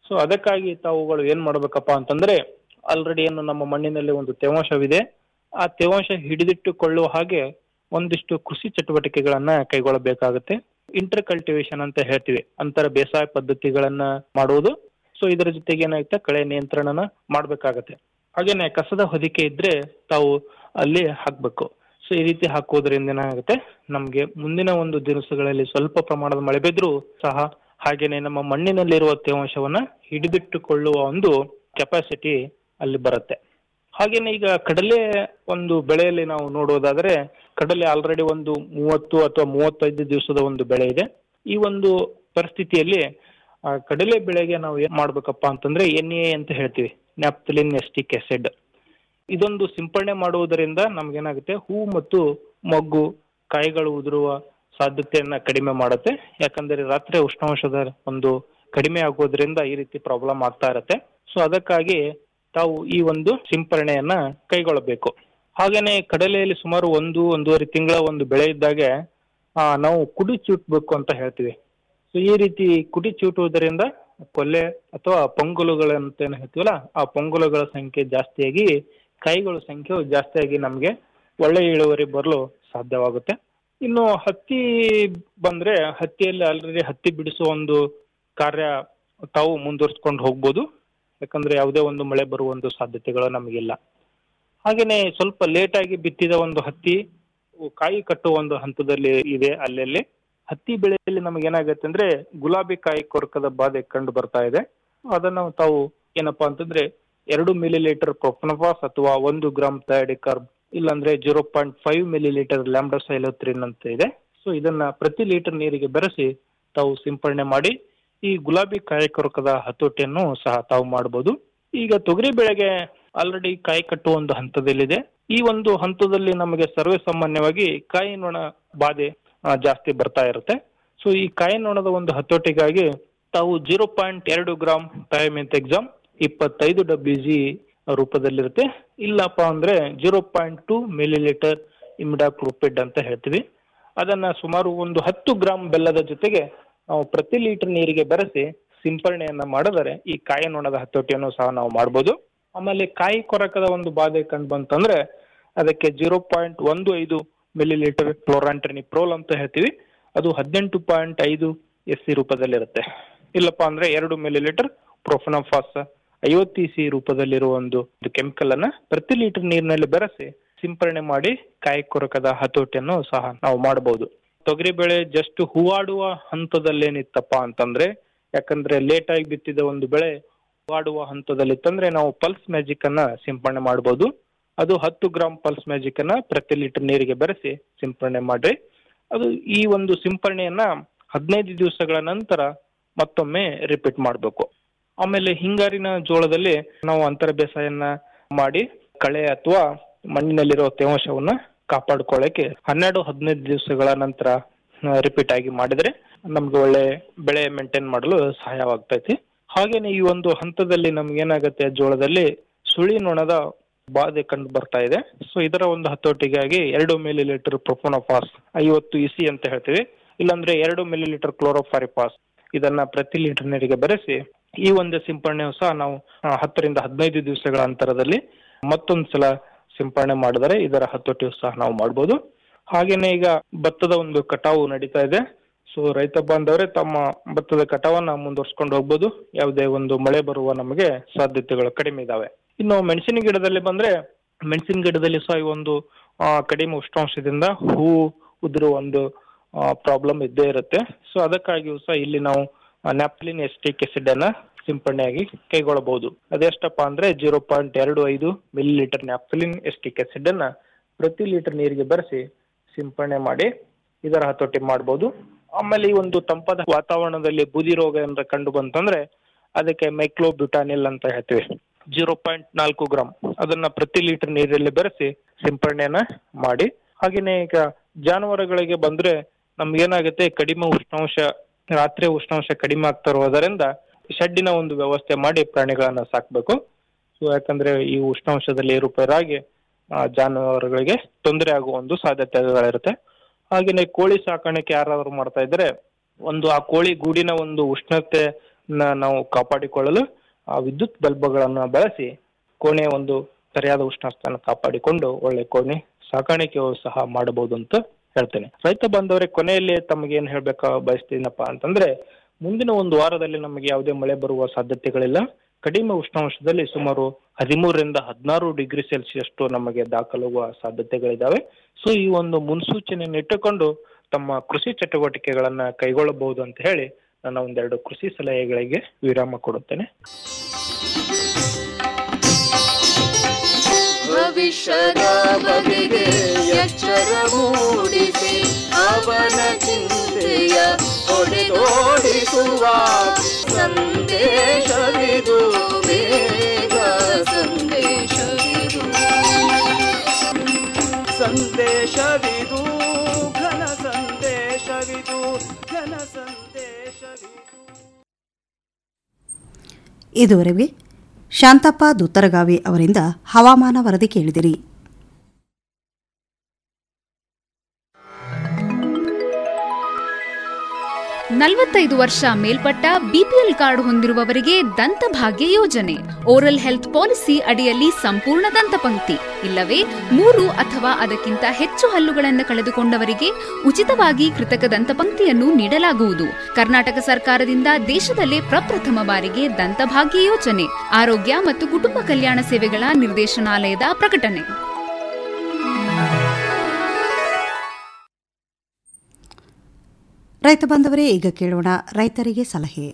ಸೊ ಅದಕ್ಕಾಗಿ ತಾವುಗಳು ಏನ್ ಮಾಡ್ಬೇಕಪ್ಪ ಅಂತಂದ್ರೆ ಆಲ್ರೆಡಿ ಏನು ನಮ್ಮ ಮಣ್ಣಿನಲ್ಲಿ ಒಂದು ತೇವಾಂಶವಿದೆ ಆ ತೇವಾಂಶ ಹಿಡಿದಿಟ್ಟುಕೊಳ್ಳುವ ಹಾಗೆ ಒಂದಿಷ್ಟು ಕೃಷಿ ಚಟುವಟಿಕೆಗಳನ್ನ ಕೈಗೊಳ್ಳಬೇಕಾಗುತ್ತೆ ಇಂಟರ್ ಕಲ್ಟಿವೇಶನ್ ಅಂತ ಹೇಳ್ತೀವಿ ಅಂತರ ಬೇಸಾಯ ಪದ್ಧತಿಗಳನ್ನ ಮಾಡುವುದು ಸೊ ಇದರ ಜೊತೆಗೆ ಏನಾಗುತ್ತೆ ಕಳೆ ನಿಯಂತ್ರಣನ ಮಾಡ್ಬೇಕಾಗತ್ತೆ ಹಾಗೇನೆ ಕಸದ ಹೊದಿಕೆ ಇದ್ರೆ ತಾವು ಅಲ್ಲಿ ಹಾಕ್ಬೇಕು ಸೊ ಈ ರೀತಿ ಹಾಕೋದ್ರಿಂದ ಏನಾಗುತ್ತೆ ನಮ್ಗೆ ಮುಂದಿನ ಒಂದು ದಿವಸಗಳಲ್ಲಿ ಸ್ವಲ್ಪ ಪ್ರಮಾಣದ ಮಳೆ ಬಿದ್ರೂ ಸಹ ಹಾಗೇನೆ ನಮ್ಮ ಮಣ್ಣಿನಲ್ಲಿರುವ ತೇವಾಂಶವನ್ನ ಹಿಡಿದಿಟ್ಟುಕೊಳ್ಳುವ ಒಂದು ಕೆಪಾಸಿಟಿ ಅಲ್ಲಿ ಬರುತ್ತೆ ಹಾಗೇನೆ ಈಗ ಕಡಲೆ ಒಂದು ಬೆಳೆಯಲ್ಲಿ ನಾವು ನೋಡೋದಾದ್ರೆ ಕಡಲೆ ಆಲ್ರೆಡಿ ಒಂದು ಮೂವತ್ತು ಅಥವಾ ಮೂವತ್ತೈದು ದಿವಸದ ಒಂದು ಬೆಳೆ ಇದೆ ಈ ಒಂದು ಪರಿಸ್ಥಿತಿಯಲ್ಲಿ ಆ ಕಡಲೆ ಬೆಳೆಗೆ ನಾವು ಏನ್ ಮಾಡ್ಬೇಕಪ್ಪ ಅಂತಂದ್ರೆ ಎನ್ ಎ ಅಂತ ಹೇಳ್ತೀವಿ ನ್ಯಾಪ್ತಲಿನ್ ಎಸ್ಟಿಕ್ ಆಸಿಡ್ ಇದೊಂದು ಸಿಂಪಡಣೆ ಮಾಡುವುದರಿಂದ ನಮ್ಗೇನಾಗುತ್ತೆ ಹೂ ಮತ್ತು ಮೊಗ್ಗು ಕಾಯಿಗಳು ಉದುರುವ ಸಾಧ್ಯತೆಯನ್ನ ಕಡಿಮೆ ಮಾಡುತ್ತೆ ಯಾಕಂದ್ರೆ ರಾತ್ರಿ ಉಷ್ಣಾಂಶದ ಒಂದು ಕಡಿಮೆ ಆಗೋದ್ರಿಂದ ಈ ರೀತಿ ಪ್ರಾಬ್ಲಮ್ ಆಗ್ತಾ ಇರತ್ತೆ ಸೊ ಅದಕ್ಕಾಗಿ ತಾವು ಈ ಒಂದು ಸಿಂಪರಣೆಯನ್ನ ಕೈಗೊಳ್ಳಬೇಕು ಹಾಗೇನೆ ಕಡಲೆಯಲ್ಲಿ ಸುಮಾರು ಒಂದು ಒಂದೂವರೆ ತಿಂಗಳ ಒಂದು ಬೆಳೆ ಇದ್ದಾಗೆ ಆ, ನಾವು ಕುಡಿ ಚೂಟ್ಬೇಕು ಅಂತ ಹೇಳ್ತೀವಿ ಸೊ ಈ ರೀತಿ ಕುಡಿ ಚೂಟುವುದರಿಂದ ಕೊಲ್ಲೆ ಅಥವಾ ಪೊಂಗುಲುಗಳಂತ ಏನ್ ಹೇಳ್ತೀವಲ್ಲ ಆ ಪೊಂಗುಲುಗಳ ಸಂಖ್ಯೆ ಜಾಸ್ತಿಯಾಗಿ ಕಾಯಿಗಳ ಸಂಖ್ಯೆ ಜಾಸ್ತಿಯಾಗಿ ನಮಗೆ ಒಳ್ಳೆ ಇಳುವರಿ ಬರಲು ಸಾಧ್ಯವಾಗುತ್ತೆ ಇನ್ನು ಹತ್ತಿ ಬಂದ್ರೆ ಹತ್ತಿಯಲ್ಲಿ ಆಲ್ರೆಡಿ ಹತ್ತಿ ಬಿಡಿಸುವ ಒಂದು ಕಾರ್ಯ ತಾವು ಮುಂದುವರ್ಸ್ಕೊಂಡು ಹೋಗ್ಬೋದು ಯಾಕಂದ್ರೆ ಯಾವುದೇ ಒಂದು ಮಳೆ ಬರುವ ಒಂದು ಸಾಧ್ಯತೆಗಳು ನಮಗಿಲ್ಲ ಹಾಗೇನೆ ಸ್ವಲ್ಪ ಲೇಟ್ ಆಗಿ ಬಿತ್ತಿದ ಒಂದು ಹತ್ತಿ ಕಾಯಿ ಕಟ್ಟುವ ಒಂದು ಹಂತದಲ್ಲಿ ಇದೆ ಅಲ್ಲಲ್ಲಿ ಹತ್ತಿ ಬೆಳೆಯಲ್ಲಿ ನಮಗೆ ಏನಾಗುತ್ತೆ ಅಂದ್ರೆ ಗುಲಾಬಿ ಕಾಯಿ ಕೊರಕದ ಬಾಧೆ ಕಂಡು ಬರ್ತಾ ಇದೆ ಅದನ್ನ ತಾವು ಏನಪ್ಪಾ ಅಂತಂದ್ರೆ ಎರಡು ಮಿಲಿ ಲೀಟರ್ ಪ್ರೊಪನಫಾಸ್ ಅಥವಾ ಒಂದು ಗ್ರಾಮ್ ಥಯಾಡಿಕಾರ್ಬ್ ಇಲ್ಲಾಂದ್ರೆ zero point five millilitre lambdacyhalothrin ಅಂತ ಇದೆ ಸೊ ಇದನ್ನ ಪ್ರತಿ ಲೀಟರ್ ನೀರಿಗೆ ಬೆರೆಸಿ ತಾವು ಸಿಂಪಡಣೆ ಮಾಡಿ ಈ ಗುಲಾಬಿ ಕಾಯಿ ಕೊರಕದ ಹತೋಟಿಯನ್ನು ಸಹ ತಾವು ಮಾಡಬಹುದು ಈಗ ತೊಗರಿ ಬೆಳೆಗೆ ಆಲ್ರೆಡಿ ಕಾಯಿ ಕಟ್ಟುವ ಒಂದು ಹಂತದಲ್ಲಿದೆ ಈ ಒಂದು ಹಂತದಲ್ಲಿ ನಮಗೆ ಸರ್ವೇ ಸಾಮಾನ್ಯವಾಗಿ ಕಾಯಿ ನೊಣ ಬಾಧೆ ಆ, ಜಾಸ್ತಿ ಬರ್ತಾ ಇರುತ್ತೆ ಸೊ ಈ ಕಾಯಿ ನೊಣದ ಒಂದು ಹತೋಟಿಗಾಗಿ ತಾವು ಜೀರೋ ಪಾಯಿಂಟ್ ಎರಡು ಗ್ರಾಮ್ ಟೈಮೆಂತ್ ಎಕ್ಸಾಮ್ ಇಪ್ಪತ್ತೈದು ಡಬ್ಲ್ಯೂ ಜಿ ರೂಪದಲ್ಲಿರುತ್ತೆ ಇಲ್ಲಪ್ಪ ಅಂದ್ರೆ zero point two millilitre imidacloprid ಅಂತ ಹೇಳ್ತೀವಿ ಅದನ್ನ ಸುಮಾರು ಒಂದು ಹತ್ತು ಗ್ರಾಮ್ ಬೆಲ್ಲದ ಜೊತೆಗೆ ನಾವು ಪ್ರತಿ ಲೀಟರ್ ನೀರಿಗೆ ಬೆರೆಸಿ ಸಿಂಪರಣೆಯನ್ನ ಮಾಡಿದರೆ ಈ ಕಾಯಿ ನೊಣದ ಹತೋಟಿಯನ್ನು ಸಹ ನಾವು ಮಾಡ್ಬೋದು ಆಮೇಲೆ ಕಾಯಿ ಕೊರಕದ ಒಂದು ಬಾಧೆ ಕಂಡು ಬಂತಂದ್ರೆ ಅದಕ್ಕೆ ಜೀರೋ ಪಾಯಿಂಟ್ ಒಂದು ಐದು ಮಿಲಿ ಲೀಟರ್ ಕ್ಲೋರಾಂಟ್ರಿನಿಪ್ರೋಲ್ ಅಂತ ಹೇಳ್ತೀವಿ ಅದು ಹದಿನೆಂಟು ಪಾಯಿಂಟ್ ಐದು ಎಸ್ ಸಿ ರೂಪದಲ್ಲಿರುತ್ತೆ ಇಲ್ಲಪ್ಪ ಅಂದ್ರೆ ಎರಡು ಮಿಲಿ ಲೀಟರ್ ಪ್ರೊಫನಫಾಸ್ ಐವತ್ತು ಸಿ ರೂಪದಲ್ಲಿರುವ ಒಂದು ಕೆಮಿಕಲ್ ಅನ್ನ ಪ್ರತಿ ಲೀಟರ್ ನೀರಿನಲ್ಲಿ ಬೆರೆಸಿ ಸಿಂಪರಣೆ ಮಾಡಿ ಕಾಯಿ ಕೊರಕದ ಹತೋಟಿಯನ್ನು ಸಹ ನಾವು ಮಾಡಬಹುದು ತೊಗರಿ ಬೆಳೆ ಜಸ್ಟ್ ಹೂವಾಡುವ ಹಂತದಲ್ಲೇನಿತ್ತಪ್ಪ ಅಂತಂದ್ರೆ ಯಾಕಂದ್ರೆ ಲೇಟ್ ಆಗಿ ಬಿತ್ತಿದ ಒಂದು ಬೆಳೆ ಹೂವಾಡುವ ಹಂತದಲ್ಲಿತ್ತಂದ್ರೆ ನಾವು ಪಲ್ಸ್ ಮ್ಯಾಜಿಕ್ ಅನ್ನ ಸಿಂಪರಣೆ ಮಾಡಬಹುದು ಅದು ಹತ್ತು ಗ್ರಾಮ್ ಪಲ್ಸ್ ಮ್ಯಾಜಿಕ್ ಅನ್ನ ಪ್ರತಿ ಲೀಟರ್ ನೀರಿಗೆ ಬೆರೆಸಿ ಸಿಂಪರಣೆ ಮಾಡ್ರಿ ಅದು ಈ ಒಂದು ಸಿಂಪರಣೆಯನ್ನ ಹದಿನೈದು ದಿವಸಗಳ ನಂತರ ಮತ್ತೊಮ್ಮೆ ರಿಪೀಟ್ ಮಾಡಬೇಕು ಆಮೇಲೆ ಹಿಂಗಾರಿನ ಜೋಳದಲ್ಲಿ ನಾವು ಅಂತರ ಬೇಸಾಯನ್ನ ಮಾಡಿ ಕಳೆ ಅಥವಾ ಮಣ್ಣಿನಲ್ಲಿರೋ ತೇವಾಂಶವನ್ನ ಕಾಪಾಡ್ಕೊಳ್ಳಕ್ಕೆ ಹನ್ನೆರಡು ಹದಿನೈದು ದಿವಸಗಳ ನಂತರ ರಿಪೀಟ್ ಆಗಿ ಮಾಡಿದ್ರೆ ನಮ್ಗೆ ಒಳ್ಳೆ ಬೆಳೆ ಮೇಂಟೈನ್ ಮಾಡಲು ಸಹಾಯವಾಗ್ತೈತಿ ಹಾಗೇನೆ ಈ ಒಂದು ಹಂತದಲ್ಲಿ ನಮ್ಗೆ ಏನಾಗುತ್ತೆ ಜೋಳದಲ್ಲಿ ಸುಳಿ ನೊಣದ ಬಾಧೆ ಕಂಡು ಬರ್ತಾ ಇದೆ ಸೊ ಇದರ ಒಂದು ಹತೋಟಿಗಾಗಿ ಎರಡು ಮಿಲಿ ಲೀಟರ್ ಪ್ರೊಪೋನೋಫಾಸ್ ಐವತ್ತು ಇಸಿ ಅಂತ ಹೇಳ್ತೀವಿ ಇಲ್ಲಾಂದ್ರೆ ಎರಡು ಮಿಲಿ ಲೀಟರ್ ಕ್ಲೋರೋಫಾರಿಫಾಸ್ ಇದನ್ನ ಪ್ರತಿ ಲೀಟರ್ ನೀರಿಗೆ ಬೆರೆಸಿ ಈ ಒಂದು ಸಿಂಪರಣೆ ಸಹ ನಾವು ಆ, ಹತ್ತರಿಂದ ಹದಿನೈದು ದಿವಸಗಳ ಅಂತರದಲ್ಲಿ ಮತ್ತೊಂದು ಸಲ ಸಿಂಪರಣೆ ಮಾಡಿದರೆ ಇದರ ಹತೋಟಿಯು ಸಹ ನಾವು ಮಾಡ್ಬೋದು ಹಾಗೇನೆ ಈಗ ಭತ್ತದ ಒಂದು ಕಟಾವು ನಡೀತಾ ಇದೆ ಸೊ ರೈತ ಬಾಂಧವರೇ ತಮ್ಮ ಭತ್ತದ ಕಟಾವನ್ನ ಮುಂದುವರ್ಸ್ಕೊಂಡು ಹೋಗ್ಬೋದು ಯಾವುದೇ ಒಂದು ಮಳೆ ಬರುವ ನಮಗೆ ಸಾಧ್ಯತೆಗಳು ಕಡಿಮೆ ಇದಾವೆ ಇನ್ನು ಮೆಣಸಿನ ಗಿಡದಲ್ಲಿ ಬಂದ್ರೆ ಮೆಣಸಿನ ಗಿಡದಲ್ಲಿ ಸಹ ಈ ಒಂದು ಆ, ಕಡಿಮೆ ಉಷ್ಣಾಂಶದಿಂದ ಹೂ ಉದುರುವ ಒಂದು ಪ್ರಾಬ್ಲಮ್ ಇದ್ದೇ ಇರುತ್ತೆ ಸೊ ಅದಕ್ಕಾಗಿಯೂ ಸಹ ಇಲ್ಲಿ ನಾವು ನ್ಯಾಪ್ಲಿನ್ ಎಸ್ಟಿಕ್ ಆಸಿಡ್ ಅನ್ನ ಸಿಂಪಡಣೆಯಾಗಿ ಕೈಗೊಳ್ಳಬಹುದು ಅದೆಷ್ಟಪ್ಪ ಅಂದ್ರೆ ಜೀರೋ ಪಾಯಿಂಟ್ ಎರಡು ಐದು millilitre naphthalene acetic acid ಅನ್ನ ಪ್ರತಿ ಲೀಟರ್ ನೀರಿಗೆ ಬೆರೆಸಿ ಸಿಂಪಡಣೆ ಮಾಡಿ ಇದರ ಹತೋಟಿ ಮಾಡಬಹುದು ಆಮೇಲೆ ಈ ಒಂದು ತಂಪಾದ ವಾತಾವರಣದಲ್ಲಿ ಬೂದಿ ರೋಗ ಏನಾರ ಕಂಡು ಬಂತಂದ್ರೆ ಅದಕ್ಕೆ ಮೈಕ್ಲೋಬ್ಯೂಟಾನಿಲ್ ಅಂತ ಹೇಳ್ತೀವಿ ಜೀರೋ ಪಾಯಿಂಟ್ ನಾಲ್ಕು ಗ್ರಾಮ್ ಅದನ್ನ ಪ್ರತಿ ಲೀಟರ್ ನೀರಲ್ಲಿ ಬೆರೆಸಿ ಸಿಂಪಡಣೆಯನ್ನ ಮಾಡಿ ಹಾಗೇನೆ ಈಗ ಜಾನುವಾರುಗಳಿಗೆ ಬಂದ್ರೆ ನಮ್ಗೇನಾಗುತ್ತೆ ಕಡಿಮೆ ಉಷ್ಣಾಂಶ ರಾತ್ರಿ ಉಷ್ಣಾಂಶ ಕಡಿಮೆ ಆಗ್ತಾ ಇರೋದರಿಂದ ಶೆಡ್ಡಿನ ಒಂದು ವ್ಯವಸ್ಥೆ ಮಾಡಿ ಪ್ರಾಣಿಗಳನ್ನ ಸಾಕ್ಬೇಕು ಸೊ ಯಾಕಂದ್ರೆ ಈ ಉಷ್ಣಾಂಶದಲ್ಲಿ ಏರುಪೇರಾಗಿ ಆ, ಜಾನುವಾರುಗಳಿಗೆ ತೊಂದರೆ ಆಗುವ ಒಂದು ಸಾಧ್ಯತೆಗಳಿರುತ್ತೆ ಹಾಗೇನೆ ಕೋಳಿ ಸಾಕಾಣಿಕೆ ಯಾರಾದ್ರೂ ಮಾಡ್ತಾ ಇದ್ರೆ ಒಂದು ಆ ಕೋಳಿ ಗೂಡಿನ ಒಂದು ಉಷ್ಣತೆ ನಾವು ಕಾಪಾಡಿಕೊಳ್ಳಲು ಆ ವಿದ್ಯುತ್ ಬಲ್ಬ್ಗಳನ್ನು ಬಳಸಿ ಕೋಣೆಯ ಒಂದು ಸರಿಯಾದ ಉಷ್ಣಾಂಶವನ್ನು ಕಾಪಾಡಿಕೊಂಡು ಒಳ್ಳೆ ಕೋಣೆ ಸಾಕಾಣಿಕೆಯು ಸಹ ಮಾಡಬಹುದು ಅಂತ ಹೇಳ್ತೇನೆ ರೈತ ಬಾಂಧವರೇ ಕೊನೆಯಲ್ಲಿ ತಮಗೆ ಏನ್ ಹೇಳ್ಬೇಕಾ ಬಯಸ್ತೀನಪ್ಪ ಅಂತಂದ್ರೆ ಮುಂದಿನ ಒಂದು ವಾರದಲ್ಲಿ ನಮಗೆ ಯಾವುದೇ ಮಳೆ ಬರುವ ಸಾಧ್ಯತೆಗಳಿಲ್ಲ ಕಡಿಮೆ ಉಷ್ಣಾಂಶದಲ್ಲಿ ಸುಮಾರು ಹದಿಮೂರರಿಂದ ಹದಿನಾರು ಡಿಗ್ರಿ ಸೆಲ್ಸಿಯಸ್ ನಮಗೆ ದಾಖಲಾಗುವ ಸಾಧ್ಯತೆಗಳಿದಾವೆ ಸೊ ಈ ಒಂದು ಮುನ್ಸೂಚನೆಯನ್ನು ಇಟ್ಟುಕೊಂಡು ತಮ್ಮ ಕೃಷಿ ಚಟುವಟಿಕೆಗಳನ್ನ ಕೈಗೊಳ್ಳಬಹುದು ಅಂತ ಹೇಳಿ ನನ್ನ ಒಂದೆರಡು ಕೃಷಿ ಸಲಹೆಗಳಿಗೆ ವಿರಾಮ ಕೊಡುತ್ತೇನೆ ಭವಿಷ್ಯದ ಬಗೆಗೆ ಎಚ್ಚರ ಮೂಡಿಸಿ ಅವನ ಚಿಂತೆಯ ಹೊಡೆದೋಡಿಸುವ ಸಂದೇಶವಿದು ಬೇಗ ಸಂದೇಶವಿದು ಸಂದೇಶವಿದು ಘನ ಸಂದೇಶವಿದು ಘನ ಸಂದೇಶವಿದು ಇದುವರೆಗೆ ಶಾಂತಪ್ಪ ದುತ್ತರಗಾವಿ ಅವರಿಂದ ಹವಾಮಾನ ವರದಿ ಕೇಳಿದಿರಿ ನಲವತ್ತೈದು ವರ್ಷ ಮೇಲ್ಪಟ್ಟ ಬಿಪಿಎಲ್ ಕಾರ್ಡ್ ಹೊಂದಿರುವವರಿಗೆ ದಂತಭಾಗ್ಯ ಯೋಜನೆ ಓರಲ್ ಹೆಲ್ತ್ ಪಾಲಿಸಿ ಅಡಿಯಲ್ಲಿ ಸಂಪೂರ್ಣ ದಂತಪಂಕ್ತಿ ಇಲ್ಲವೇ ಮೂರು ಅಥವಾ ಅದಕ್ಕಿಂತ ಹೆಚ್ಚು ಹಲ್ಲುಗಳನ್ನು ಕಳೆದುಕೊಂಡವರಿಗೆ ಉಚಿತವಾಗಿ ಕೃತಕ ದಂತಪಂಕ್ತಿಯನ್ನು ನೀಡಲಾಗುವುದು ಕರ್ನಾಟಕ ಸರ್ಕಾರದಿಂದ ದೇಶದಲ್ಲೇ ಪ್ರಪ್ರಥಮ ಬಾರಿಗೆ ದಂತಭಾಗ್ಯ ಯೋಜನೆ ಆರೋಗ್ಯ ಮತ್ತು ಕುಟುಂಬ ಕಲ್ಯಾಣ ಸೇವೆಗಳ ನಿರ್ದೇಶನಾಲಯದ ಪ್ರಕಟಣೆ ರೈತ ಬಾಂಧವರೇ ಈಗ ಕೇಳೋಣ ರೈತರಿಗೆ ಸಲಹೆ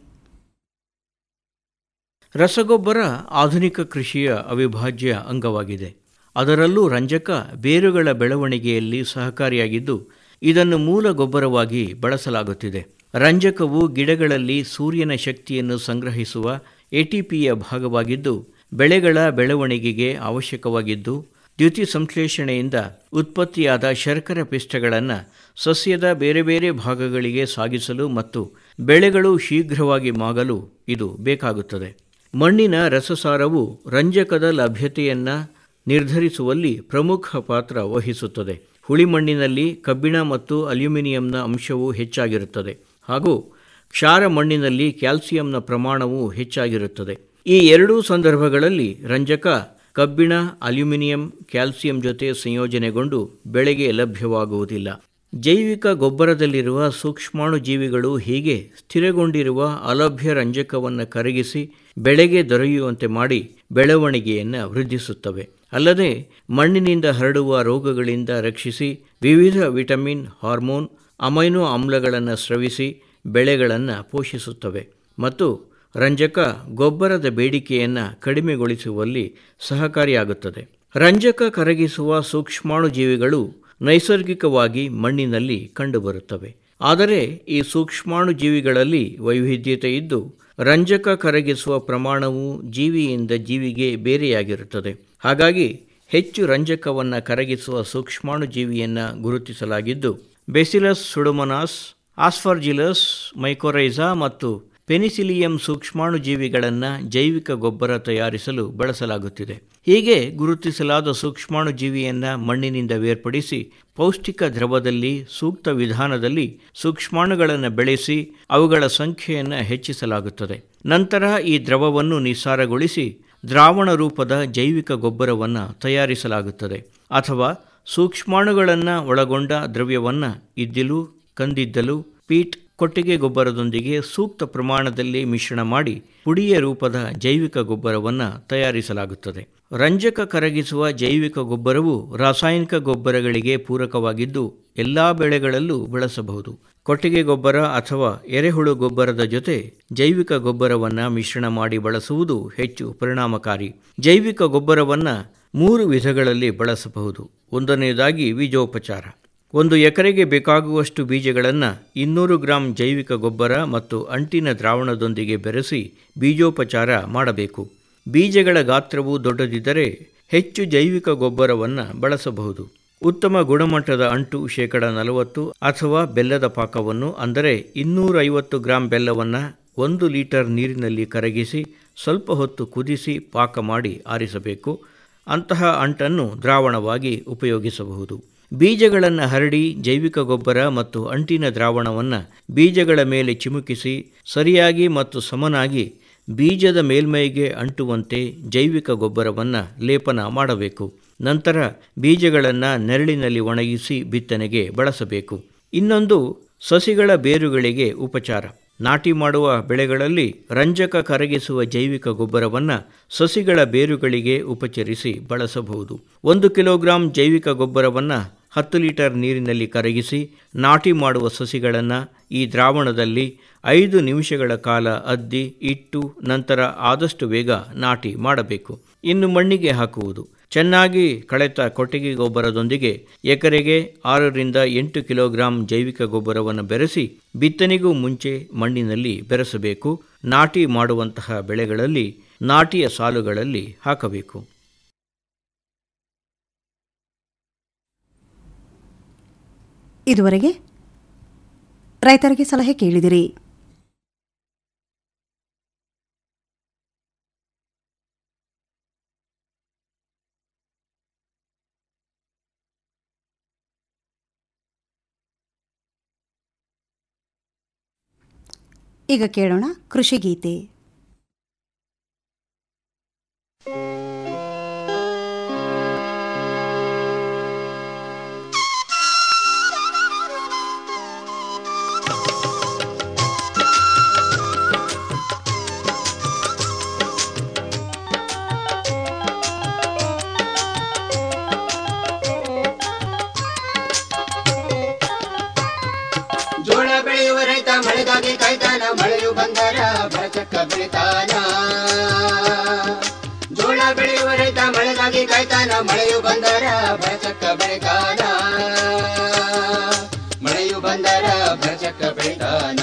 ರಸಗೊಬ್ಬರ ಆಧುನಿಕ ಕೃಷಿಯ ಅವಿಭಾಜ್ಯ ಅಂಗವಾಗಿದೆ ಅದರಲ್ಲೂ ರಂಜಕ ಬೇರುಗಳ ಬೆಳವಣಿಗೆಯಲ್ಲಿ ಸಹಕಾರಿಯಾಗಿದ್ದು ಇದನ್ನು ಮೂಲ ಗೊಬ್ಬರವಾಗಿ ಬಳಸಲಾಗುತ್ತಿದೆ ರಂಜಕವು ಗಿಡಗಳಲ್ಲಿ ಸೂರ್ಯನ ಶಕ್ತಿಯನ್ನು ಸಂಗ್ರಹಿಸುವ ಎಟಿಪಿಯ ಭಾಗವಾಗಿದ್ದು ಬೆಳೆಗಳ ಬೆಳವಣಿಗೆಗೆ ಅವಶ್ಯಕವಾಗಿದ್ದು ದ್ಯುತಿ ಸಂಶ್ಲೇಷಣೆಯಿಂದ ಉತ್ಪತ್ತಿಯಾದ ಶರ್ಕರ ಪಿಷ್ಟಗಳನ್ನು ಸಸ್ಯದ ಬೇರೆ ಬೇರೆ ಭಾಗಗಳಿಗೆ ಸಾಗಿಸಲು ಮತ್ತು ಬೆಳೆಗಳು ಶೀಘ್ರವಾಗಿ ಮಾಗಲು ಇದು ಬೇಕಾಗುತ್ತದೆ ಮಣ್ಣಿನ ರಸಸಾರವು ರಂಜಕದ ಲಭ್ಯತೆಯನ್ನು ನಿರ್ಧರಿಸುವಲ್ಲಿ ಪ್ರಮುಖ ಪಾತ್ರ ವಹಿಸುತ್ತದೆ ಹುಳಿ ಮಣ್ಣಿನಲ್ಲಿ ಕಬ್ಬಿಣ ಮತ್ತು ಅಲ್ಯೂಮಿನಿಯಂನ ಅಂಶವು ಹೆಚ್ಚಾಗಿರುತ್ತದೆ ಹಾಗೂ ಕ್ಷಾರ ಮಣ್ಣಿನಲ್ಲಿ ಕ್ಯಾಲ್ಸಿಯಂನ ಪ್ರಮಾಣವು ಹೆಚ್ಚಾಗಿರುತ್ತದೆ ಈ ಎರಡೂ ಸಂದರ್ಭಗಳಲ್ಲಿ ರಂಜಕ ಕಬ್ಬಿಣ ಅಲ್ಯೂಮಿನಿಯಂ ಕ್ಯಾಲ್ಸಿಯಂ ಜೊತೆ ಸಂಯೋಜನೆಗೊಂಡು ಬೆಳೆಗೆ ಲಭ್ಯವಾಗುವುದಿಲ್ಲ ಜೈವಿಕ ಗೊಬ್ಬರದಲ್ಲಿರುವ ಸೂಕ್ಷ್ಮಾಣು ಜೀವಿಗಳು ಹೀಗೆ ಸ್ಥಿರಗೊಂಡಿರುವ ಅಲಭ್ಯ ರಂಜಕವನ್ನು ಕರಗಿಸಿ ಬೆಳೆಗೆ ದೊರೆಯುವಂತೆ ಮಾಡಿ ಬೆಳವಣಿಗೆಯನ್ನು ವೃದ್ಧಿಸುತ್ತವೆ ಅಲ್ಲದೆ ಮಣ್ಣಿನಿಂದ ಹರಡುವ ರೋಗಗಳಿಂದ ರಕ್ಷಿಸಿ ವಿವಿಧ ವಿಟಮಿನ್ ಹಾರ್ಮೋನ್ ಅಮೈನೋ ಆಮ್ಲಗಳನ್ನು ಸ್ರವಿಸಿ ಬೆಳೆಗಳನ್ನು ಪೋಷಿಸುತ್ತವೆ ಮತ್ತು ರಂಜಕ ಗೊಬ್ಬರದ ಬೇಡಿಕೆಯನ್ನು ಕಡಿಮೆಗೊಳಿಸುವಲ್ಲಿ ಸಹಕಾರಿಯಾಗುತ್ತದೆ ರಂಜಕ ಕರಗಿಸುವ ಸೂಕ್ಷ್ಮಾಣು ಜೀವಿಗಳು ನೈಸರ್ಗಿಕವಾಗಿ ಮಣ್ಣಿನಲ್ಲಿ ಕಂಡುಬರುತ್ತವೆ ಆದರೆ ಈ ಸೂಕ್ಷ್ಮಾಣು ಜೀವಿಗಳಲ್ಲಿ ವೈವಿಧ್ಯತೆ ಇದ್ದು ರಂಜಕ ಕರಗಿಸುವ ಪ್ರಮಾಣವು ಜೀವಿಯಿಂದ ಜೀವಿಗೆ ಬೇರೆಯಾಗಿರುತ್ತದೆ ಹಾಗಾಗಿ ಹೆಚ್ಚು ರಂಜಕವನ್ನು ಕರಗಿಸುವ ಸೂಕ್ಷ್ಮಾಣು ಜೀವಿಯನ್ನು ಗುರುತಿಸಲಾಗಿದ್ದು ಬೆಸಿಲಸ್ ಸುಡೊಮೊನಾಸ್ ಆಸ್ಫರ್ಜಿಲಸ್ ಮೈಕೋರೈಸಾ ಮತ್ತು ಪೆನಿಸಿಲಿಯಂ ಸೂಕ್ಷ್ಮಾಣು ಜೀವಿಗಳನ್ನು ಜೈವಿಕ ಗೊಬ್ಬರ ತಯಾರಿಸಲು ಬಳಸಲಾಗುತ್ತಿದೆ ಹೀಗೆ ಗುರುತಿಸಲಾದ ಸೂಕ್ಷ್ಮಾಣು ಜೀವಿಯನ್ನು ಮಣ್ಣಿನಿಂದ ಬೇರ್ಪಡಿಸಿ ಪೌಷ್ಟಿಕ ದ್ರವದಲ್ಲಿ ಸೂಕ್ತ ವಿಧಾನದಲ್ಲಿ ಸೂಕ್ಷ್ಮಾಣುಗಳನ್ನು ಬೆಳೆಸಿ ಅವುಗಳ ಸಂಖ್ಯೆಯನ್ನು ಹೆಚ್ಚಿಸಲಾಗುತ್ತದೆ ನಂತರ ಈ ದ್ರವವನ್ನು ನಿಸ್ಸಾರಗೊಳಿಸಿ ದ್ರಾವಣ ರೂಪದ ಜೈವಿಕ ಗೊಬ್ಬರವನ್ನು ತಯಾರಿಸಲಾಗುತ್ತದೆ ಅಥವಾ ಸೂಕ್ಷ್ಮಾಣುಗಳನ್ನು ಒಳಗೊಂಡ ದ್ರವ್ಯವನ್ನು ಇದ್ದಿಲು ಕಂದಿದ್ದಲು ಪೀಟ್ ಕೊಟ್ಟಿಗೆ ಗೊಬ್ಬರದೊಂದಿಗೆ ಸೂಕ್ತ ಪ್ರಮಾಣದಲ್ಲಿ ಮಿಶ್ರಣ ಮಾಡಿ ಪುಡಿಯ ರೂಪದ ಜೈವಿಕ ಗೊಬ್ಬರವನ್ನು ತಯಾರಿಸಲಾಗುತ್ತದೆ ರಂಜಕ ಕರಗಿಸುವ ಜೈವಿಕ ಗೊಬ್ಬರವು ರಾಸಾಯನಿಕ ಗೊಬ್ಬರಗಳಿಗೆ ಪೂರಕವಾಗಿದ್ದು ಎಲ್ಲ ಬೆಳೆಗಳಲ್ಲೂ ಬಳಸಬಹುದು ಕೊಟ್ಟಿಗೆ ಗೊಬ್ಬರ ಅಥವಾ ಎರೆಹುಳು ಗೊಬ್ಬರದ ಜೊತೆ ಜೈವಿಕ ಗೊಬ್ಬರವನ್ನು ಮಿಶ್ರಣ ಮಾಡಿ ಬಳಸುವುದು ಹೆಚ್ಚು ಪರಿಣಾಮಕಾರಿ ಜೈವಿಕ ಗೊಬ್ಬರವನ್ನು ಮೂರು ವಿಧಗಳಲ್ಲಿ ಬಳಸಬಹುದು ಒಂದನೆಯದಾಗಿ ಬೀಜೋಪಚಾರ ಒಂದು ಎಕರೆಗೆ ಬೇಕಾಗುವಷ್ಟು ಬೀಜಗಳನ್ನು ಇನ್ನೂರು ಗ್ರಾಂ ಜೈವಿಕ ಗೊಬ್ಬರ ಮತ್ತು ಅಂಟಿನ ದ್ರಾವಣದೊಂದಿಗೆ ಬೆರೆಸಿ ಬೀಜೋಪಚಾರ ಮಾಡಬೇಕು ಬೀಜಗಳ ಗಾತ್ರವು ದೊಡ್ಡದಿದ್ದರೆ ಹೆಚ್ಚು ಜೈವಿಕ ಗೊಬ್ಬರವನ್ನು ಬಳಸಬಹುದು ಉತ್ತಮ ಗುಣಮಟ್ಟದ ಅಂಟು ಶೇಕಡ ನಲವತ್ತು ಅಥವಾ ಬೆಲ್ಲದ ಪಾಕವನ್ನು ಅಂದರೆ ಇನ್ನೂರೈವತ್ತು ಗ್ರಾಂ ಬೆಲ್ಲವನ್ನು ಒಂದು ಲೀಟರ್ ನೀರಿನಲ್ಲಿ ಕರಗಿಸಿ ಸ್ವಲ್ಪ ಹೊತ್ತು ಕುದಿಸಿ ಪಾಕ ಮಾಡಿ ಆರಿಸಬೇಕು ಅಂತಹ ಅಂಟನ್ನು ದ್ರಾವಣವಾಗಿ ಉಪಯೋಗಿಸಬಹುದು ಬೀಜಗಳನ್ನು ಹರಡಿ ಜೈವಿಕ ಗೊಬ್ಬರ ಮತ್ತು ಅಂಟಿನ ದ್ರಾವಣವನ್ನು ಬೀಜಗಳ ಮೇಲೆ ಚಿಮುಕಿಸಿ ಸರಿಯಾಗಿ ಮತ್ತು ಸಮನಾಗಿ ಬೀಜದ ಮೇಲ್ಮೈಗೆ ಅಂಟುವಂತೆ ಜೈವಿಕ ಗೊಬ್ಬರವನ್ನು ಲೇಪನ ಮಾಡಬೇಕು ನಂತರ ಬೀಜಗಳನ್ನು ನೆರಳಿನಲ್ಲಿ ಒಣಗಿಸಿ ಬಿತ್ತನೆಗೆ ಬಳಸಬೇಕು ಇನ್ನೊಂದು ಸಸಿಗಳ ಬೇರುಗಳಿಗೆ ಉಪಚಾರ ನಾಟಿ ಮಾಡುವ ಬೆಳೆಗಳಲ್ಲಿ ರಂಜಕ ಕರಗಿಸುವ ಜೈವಿಕ ಗೊಬ್ಬರವನ್ನು ಸಸಿಗಳ ಬೇರುಗಳಿಗೆ ಉಪಚರಿಸಿ ಬಳಸಬಹುದು ಒಂದು ಕಿಲೋಗ್ರಾಂ ಜೈವಿಕ ಗೊಬ್ಬರವನ್ನು ಹತ್ತು ಲೀಟರ್ ನೀರಿನಲ್ಲಿ ಕರಗಿಸಿ ನಾಟಿ ಮಾಡುವ ಸಸಿಗಳನ್ನು ಈ ದ್ರಾವಣದಲ್ಲಿ ಐದು ನಿಮಿಷಗಳ ಕಾಲ ಅದ್ದಿ ಇಟ್ಟು ನಂತರ ಆದಷ್ಟು ಬೇಗ ನಾಟಿ ಮಾಡಬೇಕು ಇನ್ನು ಮಣ್ಣಿಗೆ ಹಾಕುವುದು ಚೆನ್ನಾಗಿ ಕಳೆತ ಕೊಟ್ಟಿಗೆ ಗೊಬ್ಬರದೊಂದಿಗೆ ಎಕರೆಗೆ ಆರರಿಂದ ಎಂಟು ಕಿಲೋಗ್ರಾಂ ಜೈವಿಕ ಗೊಬ್ಬರವನ್ನು ಬೆರೆಸಿ ಬಿತ್ತನೆಗೂ ಮುಂಚೆ ಮಣ್ಣಿನಲ್ಲಿ ಬೆರೆಸಬೇಕು ನಾಟಿ ಮಾಡುವಂತಹ ಬೆಳೆಗಳಲ್ಲಿ ನಾಟಿಯ ಸಾಲುಗಳಲ್ಲಿ ಹಾಕಬೇಕು ಇದುವರೆಗೆ ರೈತರಿಗೆ ಸಲಹೆ ಕೇಳಿದಿರಿ ಈಗ ಕೇಳೋಣ ಕೃಷಿ ಗೀತೆ ಜೋಳ ಬೆಳೆಯುವ ರೈತ ಮಳೆಗಾಗಿ ಕಾಯ್ತಾನ ಮಳೆಯು ಬಂದರ ಬರಚಕ್ಕ ಬೆಳಿತಾನ ಜೋಳ ಬೆಳೆಯುವ ರೈತ ಮಳೆಗಾಗಿ ಕಾಯ್ತಾನ ಮಳೆಯು ಬಂದರ ಬರಚಕ್ಕ ಬೆಳಿತಾನ ಮಳೆಯು ಬಂದರ ಬರಚಕ್ಕ ಬೆಳಿತಾನ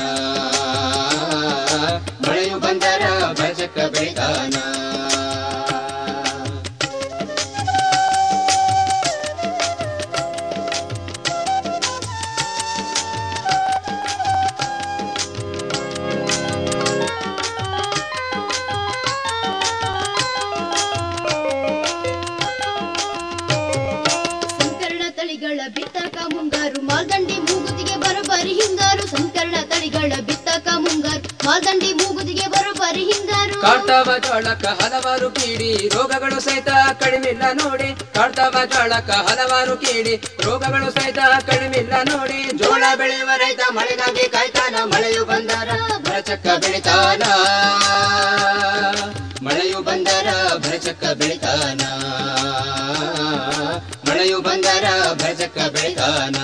ಮಳೆಯು ಬಂದರ ಬರಚಕ್ಕ ಬೆಳಿತಾನ ಸಂಕರಣ ತಳಿಗಳ ಬಿತ್ತಕ ಮುಂಗಾರು ಮಾಲ್ದಂಡಿ ಮೂಗುತಿಗೆ ಬರೋಬ್ಬರಿ ಹಿಂಗಾರು ಸಂಕರಣ ತಳಿಗಳ ಬಿತ್ತಕ ಮುಂಗಾರು ಮಾಲ್ದಂಡಿ ಮೂಗುತಿಗೆ ಬರೋಬ್ಬರಿ ಹಿಂಗಾರು ಕಾಡ್ತಾವ ಜೋಳಕ್ಕ ಹಲವಾರು ಕೀಡಿ ರೋಗಗಳು ಸಹಿತ ಕಡಿಮಿಲ್ಲ ನೋಡಿ ಕಾಡ್ತಾವ ಜೋಳಕ್ಕ ಹಲವಾರು ಕೀಡಿ ರೋಗಗಳು ಸಹಿತ ಕಡಿಮಿಲ್ಲ ನೋಡಿ ಜೋಳ ಬೆಳೆಯುವ ರೈತ ಮಳೆಗಾಗಿ ಕಾಯ್ತಾನ ಮಳೆಯು ಬಂದರ ಭರಚಕ್ಕ ಬೆಳಿತಾನ ಮಳೆಯು ಬಂದರ ಭರಚಕ್ಕ ಬೆಳಿತಾನ ಮಳೆಯು ಬಂದರ ಭರಚಕ್ಕ ಬೆಳಿತಾನ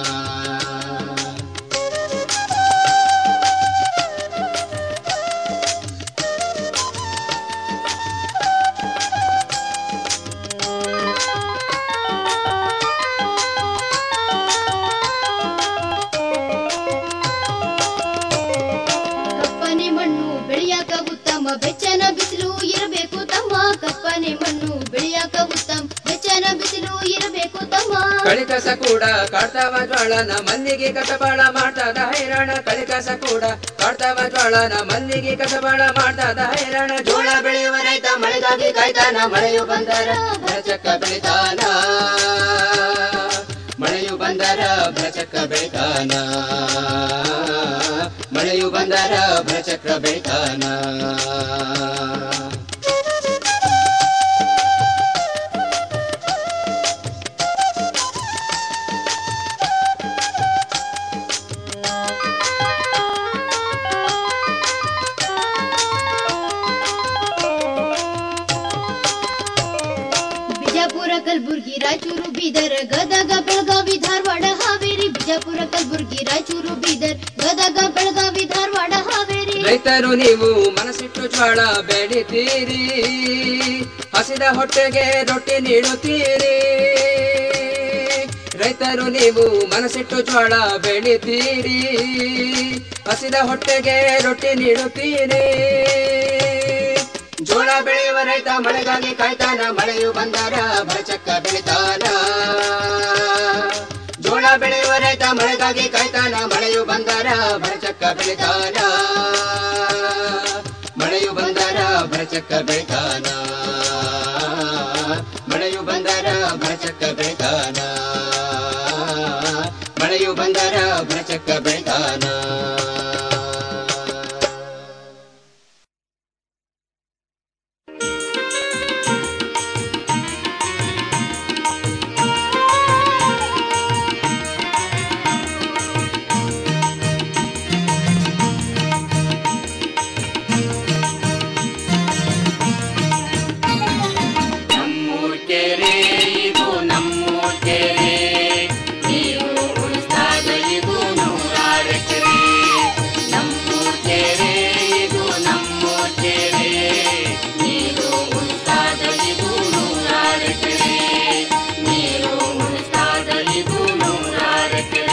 ಕಪ್ಪನೆ ಮಣ್ಣು ಬೆಳೆಯಾಕ ಉತ್ತಮ ಬೆಚ್ಚನ ಬಿಸಿಲು ಇರಬೇಕು ತಮ್ಮ ಕಪ್ಪನೆ ಮಣ್ಣು ಬೆಳೆಯಾಕ ಉತ್ತಮ ಬೆಚ್ಚನ ಬಿಸಿಲು ಇರಬೇಕು ತಮ್ಮ ಕಳಿಕಸ ಕೂಡ ಕಾಡ್ತಾವ ಜ್ವಾಳನ ಮಲ್ಲಿಗೆ ಕಸಬಾಳ ಮಾಡ್ತದ ಹೈರಾಣ ಕಳಿಕಸ ಕೂಡ ಕಾಡ್ತಾವ ಜ್ವಾಳನ ಮಲ್ಲಿಗೆ ಕಸಬಾಳ ಮಾಡ್ತದ ಹೈರಾಣ ಜೋಳ ಬೆಳೆಯುವ ರೈತ ಮಳೆಗಾಗಿ ಕಾಯ್ತಾನ ಮಳೆಯು ಬಂದರ ಭರಚಕ್ಕ ಬೆಳಿತಾನ ಮಳೆಯು ಬಂದರ ಭರಚಕ್ಕ ಬೆಳಿತಾನ ಮಳೆಯು ಬಂದರ ಭರಚಕ್ರ ಬೆಳಿತಾನ ಬಿಜಾಪುರ ಕಲಬುರ್ಗಿ ರಾಯಚೂರು ಬೀದರ್ ಗದಗ ಬೆಳಗಾವಿ ಧಾರವಾಡ ಹಾವೇರಿ ಬಿಜಾಪುರ ಕಲಬುರ್ಗಿ ರಾಯಚೂರು ಬೀದರ್ ಗದಗ ಬೆಳಗಾವಿ ಧಾರವಾಡ ಹಾವೇರಿ ರೈತರು ನೀವು ಮನಸ್ಸಿಟ್ಟು ಜ್ವಾಳ ಬೆಳಿತೀರಿ ಹಸಿದ ಹೊಟ್ಟೆಗೆ ರೊಟ್ಟಿ ನೀಡುತ್ತೀರಿ ರೈತರು ನೀವು ಮನಸ್ಸಿಟ್ಟು ಜ್ವಾಳ ಬೆಳಿತೀರಿ ಹಸಿದ ಹೊಟ್ಟೆಗೆ ರೊಟ್ಟಿ ನೀಡುತ್ತೀರಿ ಜೋಳ ಬೆಳೆಯುವ ರೈತ ಮಳೆಗಾಗಿ ಕಾಯ್ತಾನ ಮಳೆಯು ಬಂದರ ಭರಚಕ್ಕ ಬೆಳಿತಾನ ಜೋಳ ಬೆಳೆಯುವ ರೈತ ಮಳೆಗಾಗಿ ಕಾಯ್ತಾನ ಮಳೆಯು ಬಂದರ ಭರಚಕ್ಕ ಬೆಳಿತಾನ ಮಳೆಯು ಬಂದರ ಭರಚಕ್ಕ ಬೆಳಿತಾನ ಮಳೆಯು ಬಂದರ ಭರಚಕ್ಕ ಬೆಳಿತಾನ ತಕ್ಕ ಬೆಳ್ತಾನ ನಮ್ಮೂರ್ ಕೆರೆ ಇದು ನಮ್ಮೂರ್ ಕೆರೆ ನೀರು ಉಳಿಸ್ದಾಗ ಇದು ನೂರಾರು ಎಕರೆ ನಮ್ಮೂರ್ ಕೆರೆ ಇದು ನಮ್ಮೂರ್ ಕೆರೆ ನೀರು ಉಳಿಸ್ದಾಗ ಇದು ನೂರಾರು ಎಕರೆ ನೀರು ಉಳಿಸ್ದಾಗ ಇದು ನೂರಾರು ಎಕರೆ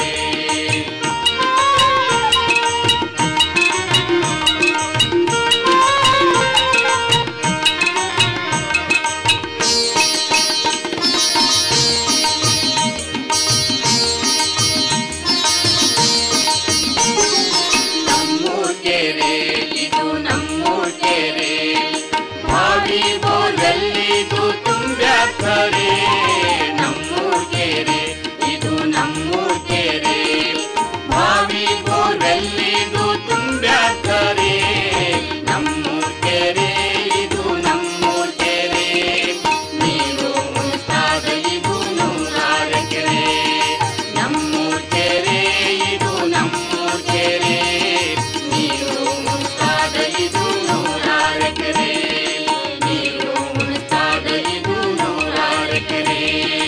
ನಮ್ಮೂರ್ ಕೆರೆ ಇದು ನಮ್ಮೂರ್ ಕೆರೆ ಬಾವಿ ಬೋರ್ವೆಲ್ಲಿದು ತುಂಬ್ಯಾಕರೆ ನಮ್ಮೂರ್ ಕೆರೆ ಇದು ನಮ್ಮೂರ್ ಕೆರೆ ಬಾವಿ ಬೋರ್ವೆಲ್ಲಿದು ತುಂಬ್ಯಾಕರೆ ನಮ್ಮೂರ್ ಕೆರೆ ಇದು ನಮ್ಮೂರ್ ಕೆರೆ ನೀರು ಉಳಿಸ್ದಾಗ ಇದು ನೂರಾರು ಎಕರೆ ನಮ್ಮೂರ್ ಕೆರೆ ಇದು ನಮ್ಮೂರ್ ಕೆರೆ ನೀರು ಉಳಿಸ್ದಾಗ ಇದು ನೂರಾರು ಎಕರೆ ನೀರು ಉಳಿಸ್ದಾಗ ಇದು ನೂರಾರು ಎಕರೆ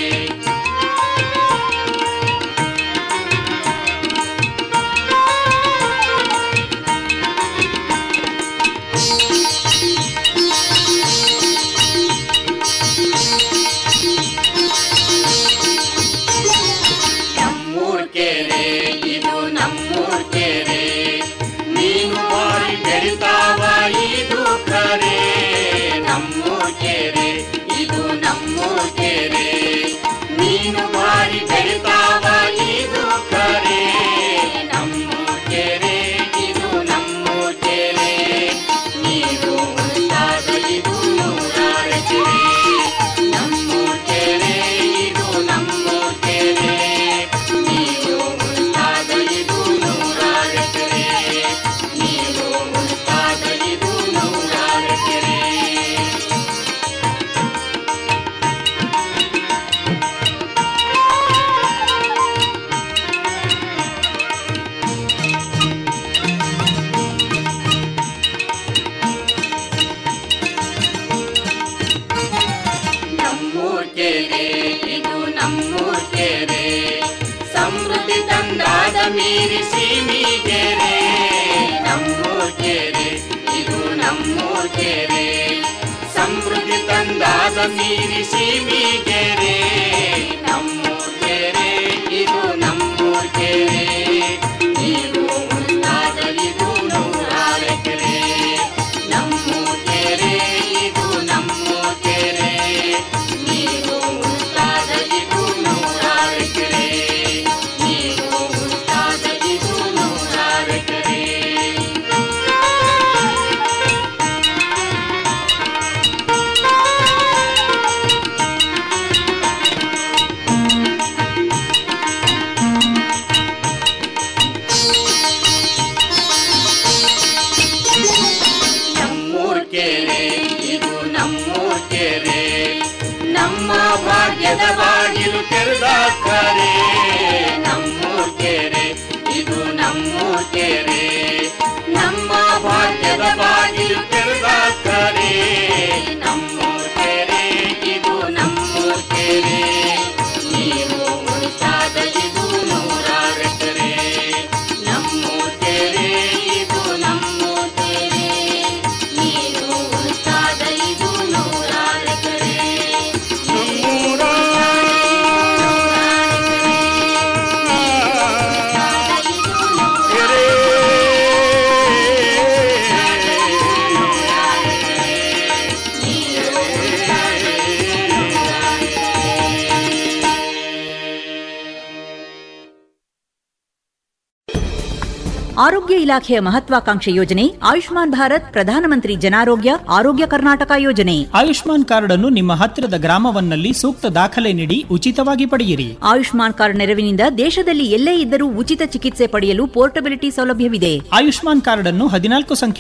ನಮ್ಮೂರ್ ಕೆರೆ ಇದು ನಮ್ಮೂರ್ ಕೆರೆ ನೀನು ಬಾರಿ ಬೆಳಿತಾವ ಇದು ಕರೆ ನಮ್ಮೂರ್ ಕೆರೆ ಇದು ನಮ್ಮೂರ್ ಕೆರೆ ನೀನು ಬಾರಿ ಬೆಳಿತಾವ ಇದು ಕರೆ ನಮ್ಮೂರ್ ಕೆರೆ ಇದು ನಮ್ಮೂರ್ ಕೆರೆ ನೀರು ಉಳಿದಾಗ ಇದು ನೂರಾರು ಎಕರೆ ನಮ್ಮೂರ್ ಕೆರೆ ಇದು ನಮ್ಮೂರ್ ಕೆರೆ ನೀರು ಉಳಿದಾಗ ಇದು ನೂರಾರು ಎಕರೆ ನೀರು ಉಳಿದಾಗ ಇದು ನೂರಾರು ಎಕರೆ ನಮ್ಮೂರ್ ಕೆರೆ ಇದು ನಮ್ಮೂರ್ ಕೆರೆ ಸಮೃದ್ಧಿ ತಂದಾದ ಮೀರಿ ಸೀಮಿಗೆರೆ ನಮ್ಮೂರ್ ಕೆರೆ ಇದು ನಮ್ಮೂರ್ ಕೆರೆ ಸಮೃದ್ಧಿ ತಂದಾದ ಮೀರಿ ಸೀಮಿಗೆರೆ ನಮ್ಮೂರ್ ಕೆರೆ ಇದು ನಮ್ಮೂರ್ ಕೆರೆ ನೀರು ಉಳಿದಾಗ ಇದು ನೂರಾರು ಎಕರೆ ನಮ್ಮೂರ್ ಕೆರೆ ಇದು ನಮ್ಮೂರ್ ಕೆರೆ ನೀರು ಉಳಿದಾಗ ಇದು ನೂರಾರು ಎಕರೆ ನೀರು ಉಳಿದಾಗ ಇದು ನೂರಾರು ಎಕರೆ ನಮ್ಮೂರ್ ಕೆರೆ ಇದು ನಮ್ಮೂರ್ ಕೆರೆ ನಮ್ಮ ಭಾಗ್ಯದ ಬಾಗಿಲು ತೆರೆದಾಕರೆ ನಮ್ಮೂರ್ ಕೆರೆ ಇದು ನಮ್ಮೂರ್ ಕೆರೆ ನಮ್ಮ ಭಾಗ್ಯದ ಬಾಗಿಲು ತೆರೆದಾಕರೆ ನಮ್ಮೂರ್ ಕೆರೆ ಇದು ನಮ್ಮೂರ್ ಕೆರೆ ನೀರು ಉಳಿದಾಗ ಇದು ನೂರಾರು ಎಕರೆ ನಮ್ಮೂರ್ ಕೆರೆ ಇದು ನಮ್ಮೂರ್ ಕೆರೆ ನೀರು ಉಳಿದಾಗ ಇದು ನೂರಾರು ಎಕರೆ ಆರೋಗ್ಯ ಇಲಾಖೆಯ ಮಹತ್ವಾಕಾಂಕ್ಷೆ ಯೋಜನೆ ಆಯುಷ್ಮಾನ್ ಭಾರತ್ ಪ್ರಧಾನಮಂತ್ರಿ ಜನಾರೋಗ್ಯ ಆರೋಗ್ಯ ಕರ್ನಾಟಕ ಯೋಜನೆ ಆಯುಷ್ಮಾನ್ ಕಾರ್ಡ್ ಅನ್ನು ನಿಮ್ಮ ಹತ್ತಿರದ ಗ್ರಾಮವನ್ನಲ್ಲಿ ಸೂಕ್ತ ದಾಖಲೆ ನೀಡಿ ಉಚಿತವಾಗಿ ಪಡೆಯಿರಿ ಆಯುಷ್ಮಾನ್ ಕಾರ್ಡ್ ನೆರವಿನಿಂದ ದೇಶದಲ್ಲಿ ಎಲ್ಲೇ ಇದ್ದರೂ ಉಚಿತ ಚಿಕಿತ್ಸೆ ಪಡೆಯಲು ಪೋರ್ಟಬಿಲಿಟಿ ಸೌಲಭ್ಯವಿದೆ ಆಯುಷ್ಮಾನ್ ಕಾರ್ಡ್ ಅನ್ನು ಹದಿನಾಲ್ಕು ಸಂಖ್ಯೆ